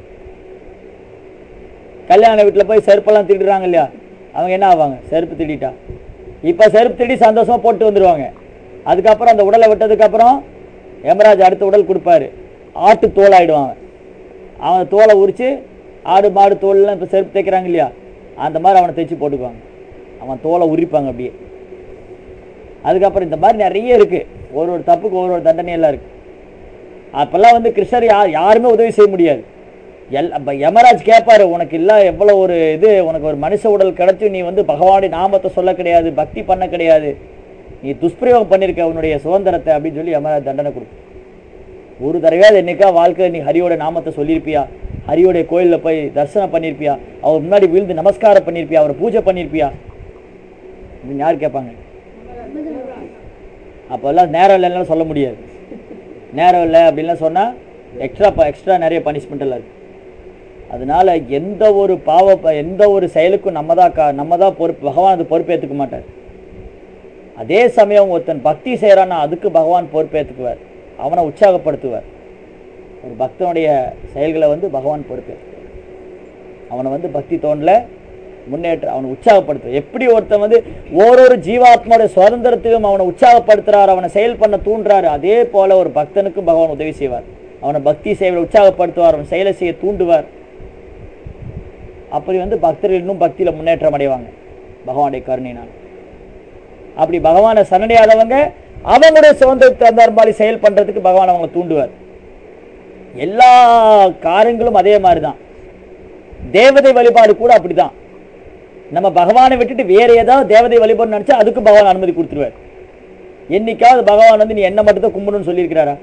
கல்யாண வீட்டில் போய் செருப்பெல்லாம் திருடுறாங்க இல்லையா அவங்க என்ன ஆவாங்க செருப்பு திருடிட்டா இப்போ செருப்பு திருடி சந்தோஷமா போட்டு வந்துடுவாங்க அதுக்கப்புறம் அந்த உடலை விட்டதுக்கப்புறம் யமராஜ் அடுத்த உடல் கொடுப்பாரு ஆட்டு தோல் ஆயிடுவாங்க அவன் தோலை உரித்து ஆடு மாடு தோல்லாம் இப்போ செருப்பு தைக்கிறாங்க இல்லையா அந்த மாதிரி அவனை தைச்சு போட்டுக்குவாங்க அவன் தோலை உரிப்பாங்க அப்படியே அதுக்கப்புறம் இந்த மாதிரி நிறைய இருக்குது ஒரு ஒரு தப்புக்கு ஒரு ஒரு தண்டனையெல்லாம் இருக்குது அப்போல்லாம் வந்து கிருஷ்ணர் யார் யாருமே உதவி செய்ய முடியாது எல் அப்ப யமராஜ் கேட்பாரு உனக்கு இல்லை எவ்வளோ ஒரு இது உனக்கு ஒரு மனுஷ உடல் கிடைச்சு நீ வந்து பகவானுடைய நாமத்தை சொல்ல கிடையாது பக்தி பண்ண கிடையாது நீ துஷ்பிரயோகம் பண்ணியிருக்க உன்னுடைய சுதந்திரத்தை அப்படின்னு சொல்லி யமராஜ் தண்டனை கொடுக்கும் ஒரு தடவையாவது என்னைக்கா வாழ்க்கையில் நீ ஹரியோட நாமத்தை சொல்லியிருப்பியா ஹரியோடைய கோயிலில் போய் தரிசனம் பண்ணியிருப்பியா அவர் முன்னாடி விழுந்து நமஸ்காரம் பண்ணியிருப்பியா அவர் பூஜை பண்ணியிருப்பியா அப்படின்னு யார் கேட்பாங்க அப்போல்லாம் நேரம் இல்லைன்னா சொல்ல முடியாது நேரம் இல்லை அப்படின்லாம் சொன்னால் எக்ஸ்ட்ரா எக்ஸ்ட்ரா நிறைய பனிஷ்மெண்ட் எல்லாம் இருக்குது அதனால எந்த ஒரு பாவ ப- எந்த ஒரு செயலுக்கும் நம்ம தான் கா நம்ம தான் பொறுப்பு பகவான் அது பொறுப்பேற்றுக்க மாட்டார் அதே சமயம் ஒருத்தன் பக்தி செய்கிறான்னா அதுக்கு பகவான் பொறுப்பேற்றுக்குவார் அவனை உற்சாகப்படுத்துவார் ஒரு பக்தனுடைய செயல்களை வந்து பகவான் பொறுப்பேற்றுக்குவார் அவனை வந்து பக்தி தோணல முன்னேற்ற அவனை உற்சாகப்படுத்துவார் எப்படி ஒருத்தன் வந்து ஓரொரு ஜீவாத்மாவுடைய சுதந்திரத்தையும் அவனை உற்சாகப்படுத்துறார் அவனை செயல் பண்ண தூண்டுறாரு அதே போல ஒரு பக்தனுக்கும் பகவான் உதவி செய்வார் அவனை பக்தி சேவையை உற்சாகப்படுத்துவார் அவன் செயலை செய்ய தூண்டுவார் அப்படி வந்து பக்தர்கள் இன்னும் பக்தியில் முன்னேற்றம் அடைவாங்க பகவானுடைய கருணையினால் அப்படி பகவானை சரணடையாதவங்க அவங்களுடைய சுதந்திரத்தை தகுந்தாற் மாதிரி செயல் பண்றதுக்கு பகவான் அவங்க தூண்டுவார் எல்லா காரியங்களும் அதே மாதிரி தான் தேவதை வழிபாடு கூட அப்படிதான் நம்ம பகவானை விட்டுட்டு வேற ஏதாவது தேவதை வழிபாடு நினைச்சா அதுக்கு பகவான் அனுமதி கொடுத்துருவார் என்னைக்காவது பகவான் வந்து நீ என்ன மட்டும் தான் கும்பிடணும்னு சொல்லியிருக்கிறாரா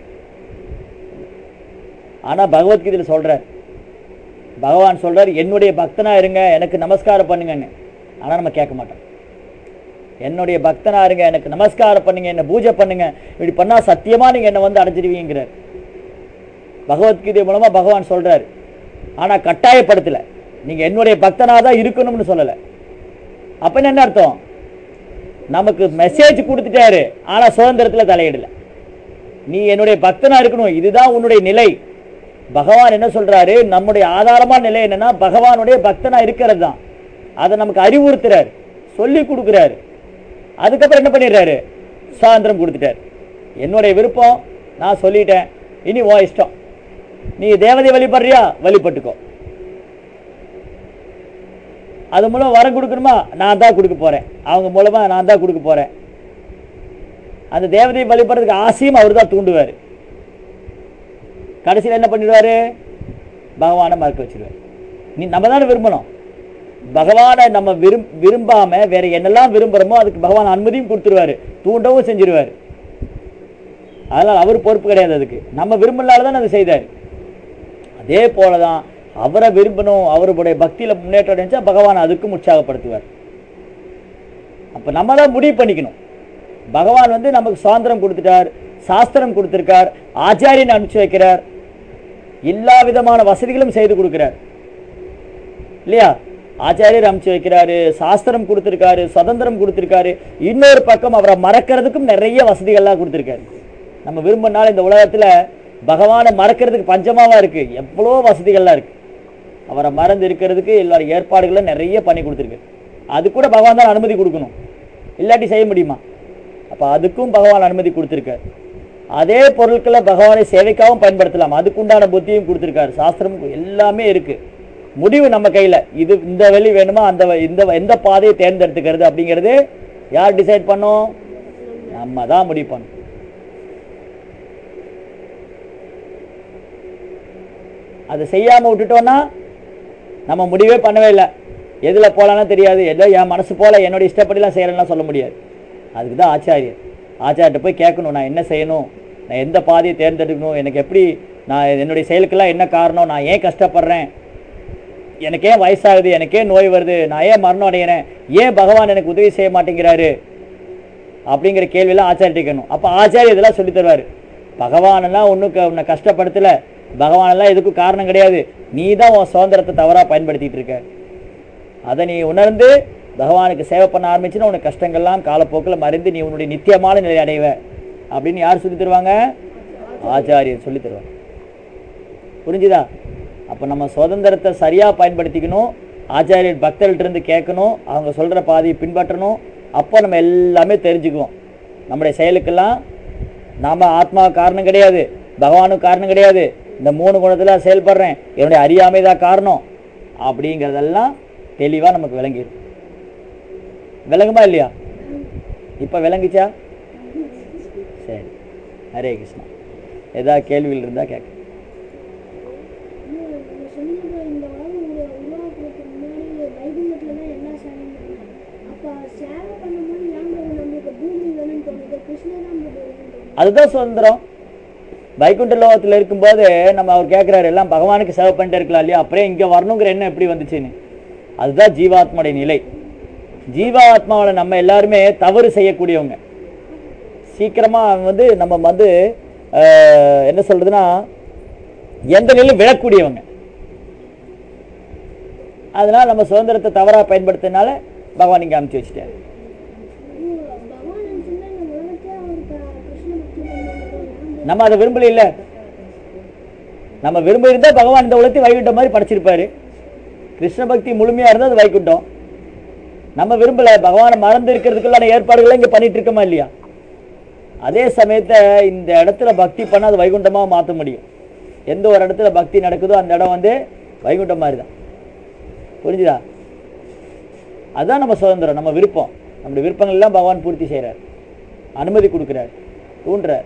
ஆனா பகவத்கீதையில சொல்றார் பகவான் சொல்றார் என்னுடைய பக்தனா இருங்க எனக்கு நமஸ்காரம் பண்ணுங்கன்னு ஆனா நம்ம கேட்க மாட்டோம் என்னுடைய பக்தனா இருங்க எனக்கு நமஸ்காரம் பண்ணுங்க என்ன பூஜை பண்ணுங்க இப்படி பண்ணா சத்தியமா நீங்க என்ன வந்து அடைஞ்சிடுவீங்கிறார் பகவத்கீதை மூலமா பகவான் சொல்றாரு ஆனா கட்டாயப்படுத்தல நீங்க என்னுடைய பக்தனா தான் இருக்கணும்னு சொல்லல அப்ப என்ன அர்த்தம் நமக்கு மெசேஜ் கொடுத்துட்டாரு ஆனா சுதந்திரத்துல தலையிடல நீ என்னுடைய பக்தனா இருக்கணும் இதுதான் உன்னுடைய நிலை பகவான் என்ன சொல்றாரு நம்முடைய ஆதாரமான நிலை என்னன்னா பகவானுடைய பக்தனா இருக்கிறது தான் அதை நமக்கு அறிவுறுத்துறாரு சொல்லி கொடுக்குறாரு அதுக்கப்புறம் என்ன பண்ணிடுறாரு சுதந்திரம் கொடுத்துட்டாரு என்னுடைய விருப்பம் நான் சொல்லிட்டேன் இனி உன் இஷ்டம் நீ தேவதை வழிபடுறியா வழிபட்டுக்கோ அது மூலம் வரம் கொடுக்கணுமா நான் தான் கொடுக்க போறேன் அவங்க மூலமா நான் தான் கொடுக்க போறேன் அந்த தேவதையை வழிபடுறதுக்கு ஆசையும் அவர் தான் தூண்டுவார் கடைசியில் என்ன பண்ணிடுவாரு பகவானை மறக்க வச்சிருவார் நீ நம்ம தானே விரும்பணும் பகவானை நம்ம விரும் விரும்பாம வேற என்னெல்லாம் விரும்புகிறோமோ அதுக்கு பகவான் அனுமதியும் கொடுத்துருவாரு தூண்டவும் செஞ்சிருவாரு அதனால் அவர் பொறுப்பு கிடையாது அதுக்கு நம்ம விரும்பினால தான் அதை செய்தார் அதே போல தான் அவரை விரும்பணும் அவருடைய பக்தியில் முன்னேற்றம் அடைஞ்சா பகவான் அதுக்கும் உற்சாகப்படுத்துவார் அப்போ நம்ம தான் முடிவு பண்ணிக்கணும் பகவான் வந்து நமக்கு சுதந்திரம் கொடுத்துட்டார் சாஸ்திரம் கொடுத்துருக்கார் ஆச்சாரியன் அனுப்பிச்சு வைக்கிறார் எல்லா விதமான வசதிகளும் செய்து கொடுக்கிறார் இல்லையா ஆச்சாரியர் அமைச்சு வைக்கிறாரு சாஸ்திரம் கொடுத்துருக்காரு சுதந்திரம் கொடுத்துருக்காரு இன்னொரு பக்கம் அவரை மறக்கிறதுக்கும் நிறைய வசதிகள்லாம் கொடுத்துருக்காரு நம்ம விரும்பினாலும் இந்த உலகத்துல பகவானை மறக்கிறதுக்கு பஞ்சமாவா இருக்கு எவ்வளோ வசதிகள்லாம் இருக்கு அவரை மறந்து இருக்கிறதுக்கு எல்லா ஏற்பாடுகளும் நிறைய பண்ணி கொடுத்துருக்கு அது கூட பகவான் தான் அனுமதி கொடுக்கணும் இல்லாட்டி செய்ய முடியுமா அப்போ அதுக்கும் பகவான் அனுமதி கொடுத்துருக்காரு அதே பொருட்களை பகவானை சேவைக்காகவும் பயன்படுத்தலாம் அதுக்குண்டான புத்தியும் கொடுத்துருக்காரு சாஸ்திரம் எல்லாமே இருக்கு முடிவு நம்ம கையில இது இந்த வழி வேணுமா அந்த வ- இந்த வ- எந்த பாதையை தேர்ந்தெடுத்துக்கிறது அப்படிங்கிறது யார் டிசைட் பண்ணோம் நம்ம தான் முடிவு பண்ணணும் அதை செய்யாம விட்டுட்டோம்னா நம்ம முடிவே பண்ணவே இல்லை எதுல போலாம்னு தெரியாது ஏதோ என் மனசு போல என்னோட இஷ்டப்படிலாம் செய்யறேன்லாம் சொல்ல முடியாது அதுக்கு தான் ஆச்சாரியர் ஆச்சாரியர்கிட்ட போய் கேட்கணும் நான் என்ன செய்யணும் நான் எந்த பாதையை தேர்ந்தெடுக்கணும் எனக்கு எப்படி நான் என்னுடைய செயலுக்கெல்லாம் என்ன காரணம் நான் ஏன் கஷ்டப்படுறேன் எனக்கு ஏன் வயசாகுது எனக்கு ஏன் நோய் வருது நான் ஏன் மரணம் அடைகிறேன் ஏன் பகவான் எனக்கு உதவி செய்ய மாட்டேங்கிறாரு அப்படிங்கிற கேள்வியெல்லாம் ஆச்சாரிய கேட்கணும் அப்போ ஆச்சாரியர் இதெல்லாம் சொல்லி தருவார் பகவானெல்லாம் ஒன்றும் உன்னை கஷ்டப்படுத்தல பகவானெல்லாம் எதுக்கும் காரணம் கிடையாது நீ தான் உன் சுதந்திரத்தை தவறாக பயன்படுத்திட்டு இருக்க அதை நீ உணர்ந்து பகவானுக்கு சேவை பண்ண ஆரம்பிச்சுன்னா உனக்கு கஷ்டங்கள்லாம் காலப்போக்கில் மறைந்து நீ உன்னுடைய நித்தியமான நிலை அடைவ அப்படின்னு யார் சொல்லி தருவாங்க ஆச்சாரியர் சொல்லி தருவாங்க புரிஞ்சுதா அப்போ நம்ம சுதந்திரத்தை சரியாக பயன்படுத்திக்கணும் ஆச்சாரியர் பக்தர்கள்ட்ட இருந்து கேட்கணும் அவங்க சொல்கிற பாதையை பின்பற்றணும் அப்போ நம்ம எல்லாமே தெரிஞ்சுக்குவோம் நம்முடைய செயலுக்கெல்லாம் நாம ஆத்மா காரணம் கிடையாது பகவானும் காரணம் கிடையாது இந்த மூணு குணத்தில் செயல்படுறேன் என்னுடைய அறியாமை தான் காரணம் அப்படிங்கிறதெல்லாம் தெளிவாக நமக்கு விளங்கிடும் விளங்குமா இல்லையா இப்போ விளங்குச்சா சரி ஹரே கிருஷ்ணா ஏதாவது கேள்விகள் இருந்தால் கேட்க நீங்க சொன்னீங்க இந்த உலகம் உங்க உருவாக்குறதுக்கு முன்னாடி வைகுண்டத்துல தான் எல்லா சேவையும் பண்ணாங்க அப்ப சேவை பண்ணும்போது ஏன் பிரபு நம்மளுக்கு பூமி வேணும்னு தோணுது கிருஷ்ணர் தான் பிரபு வேணும்னு தோணுது அதுதான் சுதந்திரம் வைகுண்ட லோகத்தில் இருக்கும்போது நம்ம அவர் கேட்குறாரு எல்லாம் பகவானுக்கு சேவை பண்ணிட்டு இருக்கலாம் இல்லையா அப்புறம் இங்கே வரணுங்கிற எண்ணம் எப்படி வந்துச்சுன்னு அதுதான் ஜீவாத்மாவுடைய நிலை ஜீவாத்மாவில் நம்ம எல்லாருமே தவறு செய்யக்கூடியவங்க சீக்கிரமாக வந்து நம்ம வந்து ஆஹ், என்ன சொல்றதுன்னா எந்த நிலையிலும் விழக்கூடியவங்க அதனால நம்ம சுதந்திரத்தை தவறாக பயன்படுத்தினால பகவான் இங்கே அமுச்சு வச்சுட்டாரு இது பகவான் நினைச்சிருந்தா இந்த உலகத்தை அவருக்கு கிருஷ்ண பக்தி பண்ணுவாங்க நம்ம அதை விரும்பல இல்ல நம்ம விரும்ப இருந்தா பகவான் இந்த உலகத்தை வைகுண்டம் மாதிரி படைச்சிருப்பாரு கிருஷ்ண பக்தி முழுமையா இருந்தா அது வைகுண்டம் நம்ம விரும்பல பகவானை மறந்து இருக்கிறதுக்குள்ளான ஏற்பாடுகளை இங்க பண்ணிட்டு இருக்கோமா இல்லையா அதே சமயத்தை இந்த இடத்துல பக்தி பண்ணா அது வைகுண்டமா மாத்த முடியும் எந்த ஒரு இடத்துல பக்தி நடக்குதோ அந்த இடம் வந்து வைகுண்டம் மாதிரி தான் புரிஞ்சுதா அதுதான் நம்ம சுதந்திரம் நம்ம விருப்பம் நம்முடைய விருப்பங்கள் எல்லாம் பகவான் பூர்த்தி செய்றார் அனுமதி கொடுக்குறார் தூண்டுறார்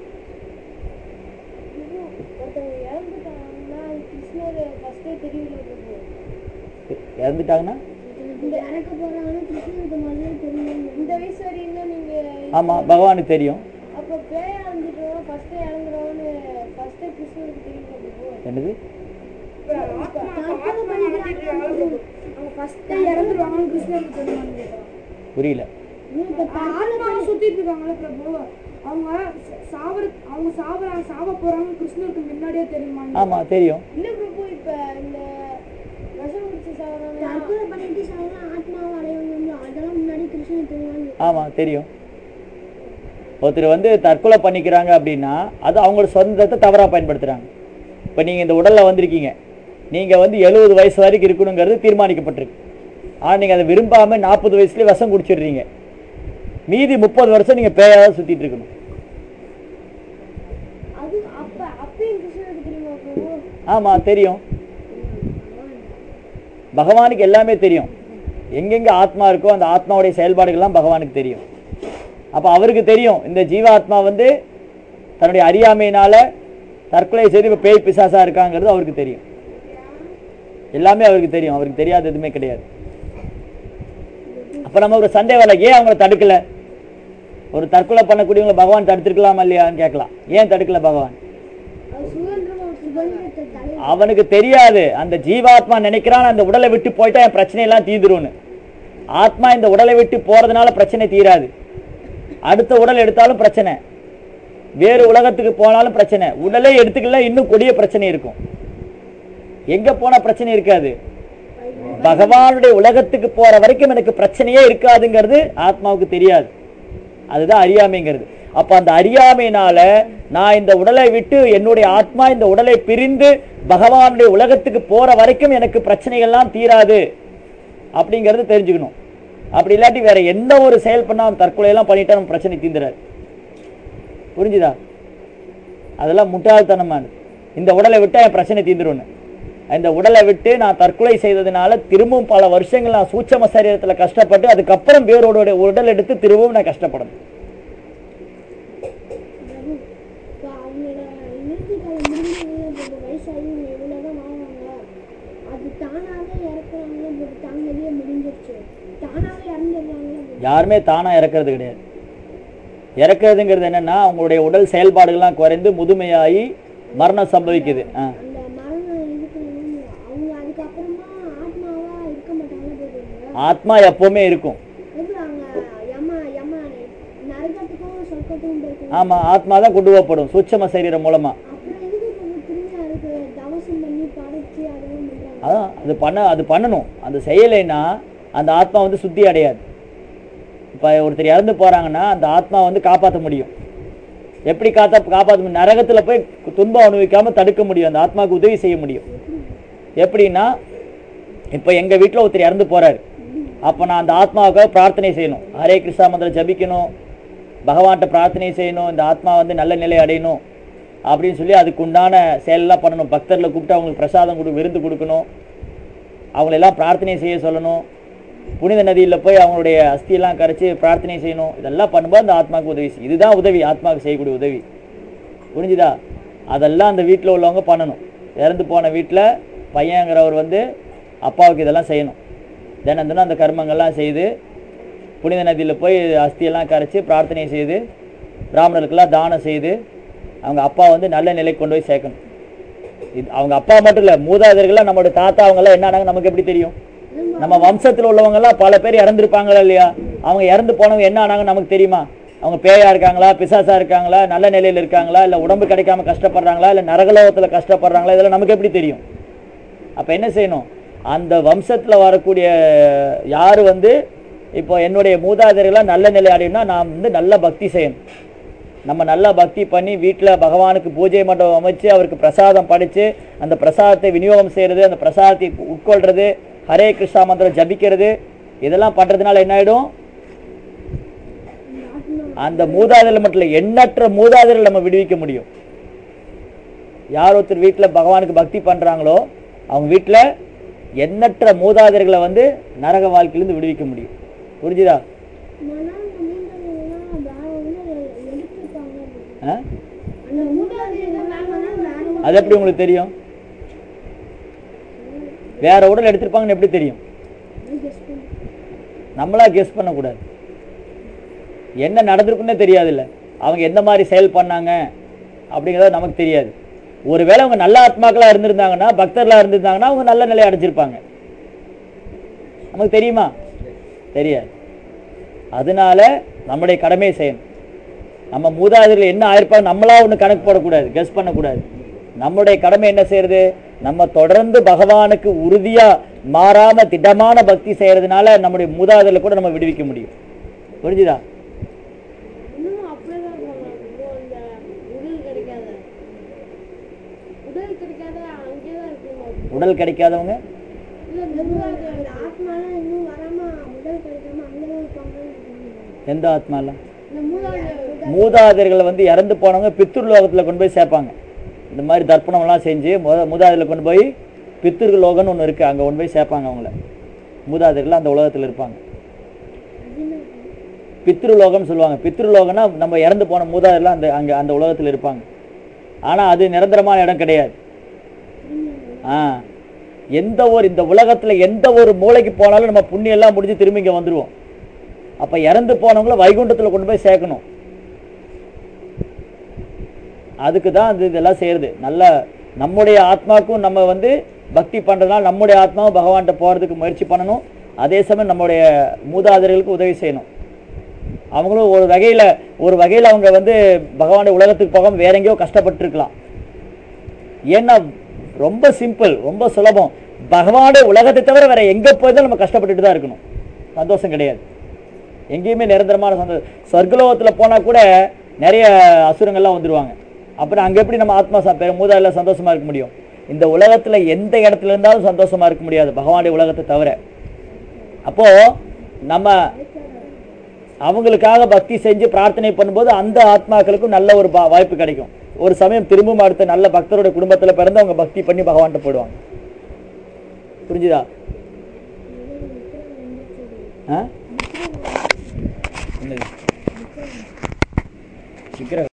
ஒருத்தவங்க இறந்துட்டாங்கன்னா அது கிருஷ்ணர் ஃபர்ஸ்டே தெரியல பிரபு இறந்துட்டாங்கன்னா இந்த இறக்க போறாங்கன்னு கிருஷ்ணருக்கு முதல்ல தெரியும் இந்த வயசு வரையும் தான் நீங்க ஆமா பகவானுக்கு தெரியும் அப்ப பேயா இருந்துட்டோம் ஃபர்ஸ்ட் இறங்குறோம்னு ஃபர்ஸ்ட் கிருஷ்ணருக்கு தெரியும் பிரபு என்னது தற்கொலை பண்ணிக்கிறாங்க அவங்க ஃபர்ஸ்ட் இறந்துருவாங்கன்னு கிருஷ்ணருக்கு தெரியுமான்னு கேட்குறான் புரியல இப்ப ஆத்மாவை சுத்திட்டு இருக்காங்களே பிரபு அவங்க சாவர அவங்க சாவறாங்க சாவ போறாங்க கிருஷ்ணருக்கு முன்னாடியே தெரியுமா ஆமா தெரியும் இல்ல பிரபு இப்ப இந்த விஷம் குடிச்சு சாவறாங்க தற்கொலை பண்ணிட்டு சாவறாங்க ஆத்மாவை அடையவங்க அதெல்லாம் முன்னாடி கிருஷ்ணருக்கு தெரியுமான்னு ஆமா தெரியும் ஒருத்தர் வந்து தற்கொலை பண்ணிக்கிறாங்க அப்படின்னா அது அவங்களோட சொந்தத்தை தவறா பயன்படுத்துறாங்க இப்போ நீங்க இந்த உடல்ல வந்திருக்கீங்க நீங்க வந்து எழுபது வயசு வரைக்கும் இருக்கணுங்கிறது தீர்மானிக்கப்பட்டிருக்கு ஆனா நீங்க அதை விரும்பாம நாற்பது வயசுல விஷம் குடிச்சிடுறீங்க மீதி முப்பது வருஷம் நீங்க பேயாத சுத்திட்டு இருக்கணும் அது அப்ப அப்பயும் கிருஷ்ணருக்கு தெரியுமா பிரபு ஆமா தெரியும் பகவானுக்கு எல்லாமே தெரியும் எங்கெங்க ஆத்மா இருக்கோ அந்த ஆத்மாவுடைய செயல்பாடுகள்லாம் பகவானுக்கு தெரியும் அப்போ அவருக்கு தெரியும் இந்த ஜீவாத்மா வந்து தன்னுடைய அறியாமையினால தற்கொலை செய்து இப்போ பேய் பிசாசா இருக்காங்கிறது அவருக்கு தெரியும் எல்லாமே அவருக்கு தெரியும் அவருக்கு தெரியாத எதுவுமே கிடையாது அப்போ நம்ம ஒரு சந்தேகம் இல்லை ஏன் அவங்கள தடுக்கல ஒரு தற்கொலை பண்ணக்கூடியவங்களை பகவான் தடுத்திருக்கலாமா இல்லையான்னு கேட்கலாம் ஏன் தடுக்கல பகவான் அது சுதந்திரமா சுதந்திரத்தை தலை அவனுக்கு தெரியாது அந்த ஜீவாத்மா நினைக்கிறான் அந்த உடலை விட்டு போயிட்டா என் பிரச்சனை எல்லாம் தீந்துரும்னு ஆத்மா இந்த உடலை விட்டு போறதுனால பிரச்சனை தீராது அடுத்த உடல் எடுத்தாலும் பிரச்சனை வேறு உலகத்துக்கு போனாலும் பிரச்சனை உடலே எடுத்துக்கல இன்னும் கொடிய பிரச்சனை இருக்கும் எங்க போனா பிரச்சனை இருக்காது பகவானுடைய உலகத்துக்கு போற வரைக்கும் எனக்கு பிரச்சனையே இருக்காதுங்கிறது ஆத்மாவுக்கு தெரியாது அதுதான் அறியாமைங்கிறது அப்ப அந்த அறியாமையினால நான் இந்த உடலை விட்டு என்னுடைய ஆத்மா இந்த உடலை பிரிந்து பகவானுடைய உலகத்துக்கு போற வரைக்கும் எனக்கு பிரச்சனைகள்லாம் தீராது அப்படிங்கறது தெரிஞ்சுக்கணும் அப்படி இல்லாட்டி வேற எந்த ஒரு செயல் பண்ணா அவன் தற்கொலையெல்லாம் பண்ணிட்டா நம்ம பிரச்சனை தீந்துறாரு புரிஞ்சுதா அதெல்லாம் முட்டாள்தனமானது இந்த உடலை விட்டா என் பிரச்சனை தீந்துரும்னு இந்த உடலை விட்டு நான் தற்கொலை செய்ததுனால திரும்பவும் பல வருஷங்கள் நான் சூட்சம சரீரத்துல கஷ்டப்பட்டு அதுக்கப்புறம் வேறோட உடல் எடுத்து திரும்பவும் நான் கஷ்டப்படணும் பிரபு இப்போ அவங்களோட இறுதி காலம் முடிஞ்சவங்க இப்போ வயசாகி இவங்க இவ்வளோதான் வாழ்வாங்க அது தானாகவே இறக்குறாங்க இப்போ தாங்கவே முடிஞ்சிருச்சு தானாகவே இறந்துடுறாங்க யாருமே தானா இறக்கிறது கிடையாது இறக்குறதுங்கிறது என்னன்னா அவங்களுடைய உடல் செயல்பாடுகள்லாம் குறைந்து முதுமையாகி மரணம் சம்பவிக்குது ஆ. அந்த மரணம் இதுக்கு அவங்க அதுக்கப்புறமா ஆத்மாவா இருக்க மாட்டாங்க போதுங்க ஆத்மா எப்பவுமே இருக்கும் எப்படி அவங்க யம யம நரகத்துக்கும் சொர்க்கத்துக்கும் போயிட்டு ஆமா ஆத்மா தான் கொண்டு போகப்படும் சூட்சம சரீரம் மூலமா அப்புறம் எதுக்கு இப்போ திரும்பி அதுக்கு தவசம் பண்ணி படைச்சு அதெல்லாம் பண்றாங்க அதான் அது பண்ண அது பண்ணணும் அது செய்யலைன்னா அந்த ஆத்மா வந்து சுத்தி அடையாது இப்போ ஒருத்தர் இறந்து போறாங்கன்னா அந்த ஆத்மா வந்து காப்பாற்ற முடியும் எப்படி காத்தா காப்பாற்ற முடியும் நரகத்துல போய் துன்பம் அனுபவிக்காம தடுக்க முடியும் அந்த ஆத்மாவுக்கு உதவி செய்ய முடியும் எப்படின்னா இப்போ எங்க வீட்டில் ஒருத்தர் இறந்து போறாரு அப்போ நான் அந்த ஆத்மாவுக்காக பிரார்த்தனை செய்யணும் ஹரே கிருஷ்ணா மந்திரம் ஜபிக்கணும் பகவான்கிட்ட பிரார்த்தனை செய்யணும் இந்த ஆத்மா வந்து நல்ல நிலை அடையணும் அப்படின்னு சொல்லி அதுக்கு உண்டான செயலெல்லாம் பண்ணணும் பக்தர்களை கூப்பிட்டு அவங்களுக்கு பிரசாதம் கொடு விருந்து கொடுக்கணும் அவங்களெல்லாம் பிரார்த்தனை செய்ய சொல்லணும் புனித நதியில் போய் அவங்களுடைய அஸ்தியெல்லாம் கரைச்சி பிரார்த்தனை செய்யணும் இதெல்லாம் பண்ணும்போது அந்த ஆத்மாவுக்கு உதவி செய்யும் இதுதான் உதவி ஆத்மாவுக்கு செய்யக்கூடிய உதவி புரிஞ்சுதா அதெல்லாம் அந்த வீட்டில் உள்ளவங்க பண்ணணும் இறந்து போன வீட்டில் பையங்கிறவர் வந்து அப்பாவுக்கு இதெல்லாம் செய்யணும் தினம் தினம் அந்த கர்மங்கள்லாம் செய்து புனித நதியில் போய் அஸ்தியெல்லாம் கரைச்சி பிரார்த்தனை செய்து பிராமணர்களுக்கெல்லாம் தானம் செய்து அவங்க அப்பா வந்து நல்ல நிலைக்கு கொண்டு போய் சேர்க்கணும் இது அவங்க அப்பா மட்டும் இல்லை மூதாதையர்கள்லாம் நம்மளுடைய தாத்தா அவங்கெல்லாம் என்ன ஆனாங்க நமக்கு எப்படி தெரியும் நம்ம வம்சத்தில் உள்ளவங்கெல்லாம் பல பேர் இறந்துருப்பாங்களா இல்லையா அவங்க இறந்து போனவங்க என்ன ஆனாங்க நமக்கு தெரியுமா அவங்க பேயா இருக்காங்களா பிசாசா இருக்காங்களா நல்ல நிலையில இருக்காங்களா இல்லை உடம்பு கிடைக்காம கஷ்டப்படுறாங்களா இல்லை நரகலோகத்தில் கஷ்டப்படுறாங்களா இதெல்லாம் நமக்கு எப்படி தெரியும் அப்போ என்ன செய்யணும் அந்த வம்சத்தில் வரக்கூடிய யார் வந்து இப்போ என்னுடைய மூதாதையர்களாக நல்ல நிலை அடையணும்னா நான் வந்து நல்ல பக்தி செய்யணும் நம்ம நல்லா பக்தி பண்ணி வீட்டில் பகவானுக்கு பூஜை மண்டபம் அமைச்சு அவருக்கு பிரசாதம் படைச்சு அந்த பிரசாதத்தை விநியோகம் செய்கிறது அந்த பிரசாதத்தை உட்கொள்றது ஹரே கிருஷ்ணா மந்திரம் ஜபிக்கிறது இதெல்லாம் பண்ணுறதுனால என்ன ஆகிடும் அந்த மூதாதையர்கள் மட்டும் இல்லை எண்ணற்ற மூதாதையர்கள் நம்ம விடுவிக்க முடியும் யார் ஒருத்தர் வீட்டில் பகவானுக்கு பக்தி பண்ணுறாங்களோ அவங்க வீட்டில் எண்ணற்ற மூதாதையர்களை வந்து நரக வாழ்க்கையிலேருந்து விடுவிக்க முடியும் புரிஞ்சுதா மனம் மூதாதையெல்லாம் வேற வந்து எடுத்துருப்பாங்க ஆ அந்த மூதாதையெல்லாம் வேற அது எப்படி உங்களுக்கு தெரியும் வேற உடல் எடுத்திருப்பாங்கன்னு எப்படி தெரியும் கெஸ்ட் பண்ணி நம்மளா கெஸ் பண்ணக்கூடாது என்ன நடந்திருக்குன்னே தெரியாதுல்ல அவங்க எந்த மாதிரி செயல் பண்ணாங்க அப்படிங்கிறது நமக்கு தெரியாது ஒருவேளை அவங்க நல்ல ஆத்மாக்களா இருந்திருந்தாங்கன்னா பக்தர்களா இருந்திருந்தாங்கன்னா அவங்க நல்ல நிலையை அடைஞ்சிருப்பாங்க நமக்கு தெரியுமா தெரியாது அதனால நம்முடைய கடமையை செய்யணும் நம்ம மூதாதையர்கள் என்ன ஆயிருப்பாங்க நம்மளா ஒன்று கணக்கு போடக்கூடாது கெஸ் பண்ணக்கூடாது நம்முடைய கடமை என்ன செய்யறது நம்ம தொடர்ந்து பகவானுக்கு உறுதியா மாறாம திடமான பக்தி செய்யறதுனால நம்முடைய மூதாதையர்களை கூட நம்ம விடுவிக்க முடியும் புரிஞ்சுதா இன்னும் அப்படியே தான் இருக்காங்க இப்போ இந்த உடல் கிடைக்காத உடல் கிடைக்காத அங்கேயே தான் இருக்குங்க உடல் கிடைக்காதவங்க இல்லை இந்த மூதாதையர் அந்த ஆத்மாலாம் இன்னும் வராம முதல் கிடைக்காம அங்கதான் இருப்பாங்கன்னு நினைக்கிறேன். எந்த ஆத்மாலாம் இந்த மூதாதையர் மூதாதையர்களை வந்து இறந்து போனவங்க பித்ரு லோகத்தில் கொண்டு போய் சேர்ப்பாங்க இந்த மாதிரி தர்ப்பணம்லாம் செஞ்சு முத மூதாதையர்களை கொண்டு போய் பித்ரு லோகம்னு ஒன்று இருக்குது அங்கே கொண்டு போய் சேர்ப்பாங்க அவங்கள மூதாதையர்கள் அந்த உலகத்தில் இருப்பாங்க பித்ருலோகம்னு சொல்லுவாங்க பித்ருலோகம்னா நம்ம இறந்து போன மூதாதையர்லாம் அந்த அங்கே அந்த உலகத்தில் இருப்பாங்க ஆனால் அது நிரந்தரமான இடம் கிடையாது ஆ எந்த ஒரு இந்த உலகத்தில் எந்த ஒரு மூளைக்கு போனாலும் நம்ம புண்ணியம் எல்லாம் முடிஞ்சு திரும்பி இங்கே வந்துடுவோம் அப்போ இறந்து போனவங்கள வைகுண்டத்தில் கொண்டு போய் சேர்க்கணும் அதுக்கு தான் அது இதெல்லாம் செய்யறது நல்ல நம்முடைய ஆத்மாவுக்கும் நம்ம வந்து பக்தி பண்ணுறதுனால நம்முடைய ஆத்மாவும் பகவான்கிட்ட போகிறதுக்கு முயற்சி பண்ணணும் அதே சமயம் நம்முடைய மூதாதையர்களுக்கு உதவி செய்யணும் அவங்களும் ஒரு வகையில் ஒரு வகையில் அவங்க வந்து பகவானுடைய உலகத்துக்கு போகாம வேற எங்கேயோ கஷ்டப்பட்டிருக்கலாம் ஏன்னா ரொம்ப சிம்பிள் ரொம்ப சுலபம் பகவானுடைய உலகத்தை தவிர வேற எங்க போயிருந்தாலும் நம்ம கஷ்டப்பட்டுட்டு தான் இருக்கணும் சந்தோஷம் கிடையாது எங்கேயுமே நிரந்தரமான சந்தோஷம் சொர்க்கலோகத்தில் போனால் கூட நிறைய அசுரங்கள்லாம் வந்துருவாங்க அப்புறம் அங்கே எப்படி நம்ம ஆத்மா சா பெரும் மூதாதில் சந்தோஷமா இருக்க முடியும் இந்த உலகத்துல எந்த இடத்துல இருந்தாலும் சந்தோஷமா இருக்க முடியாது பகவானுடைய உலகத்தை தவிர அப்போ நம்ம அவங்களுக்காக பக்தி செஞ்சு பிரார்த்தனை பண்ணும்போது அந்த ஆத்மாக்களுக்கும் நல்ல ஒரு பா- வாய்ப்பு கிடைக்கும் ஒரு சமயம் திரும்பவும் அடுத்த நல்ல பக்தரோட குடும்பத்துல பிறந்து அவங்க பக்தி பண்ணி பகவான்கிட்ட போயிடுவாங்க புரிஞ்சுதா ஆ என்னது விக்கிரகம்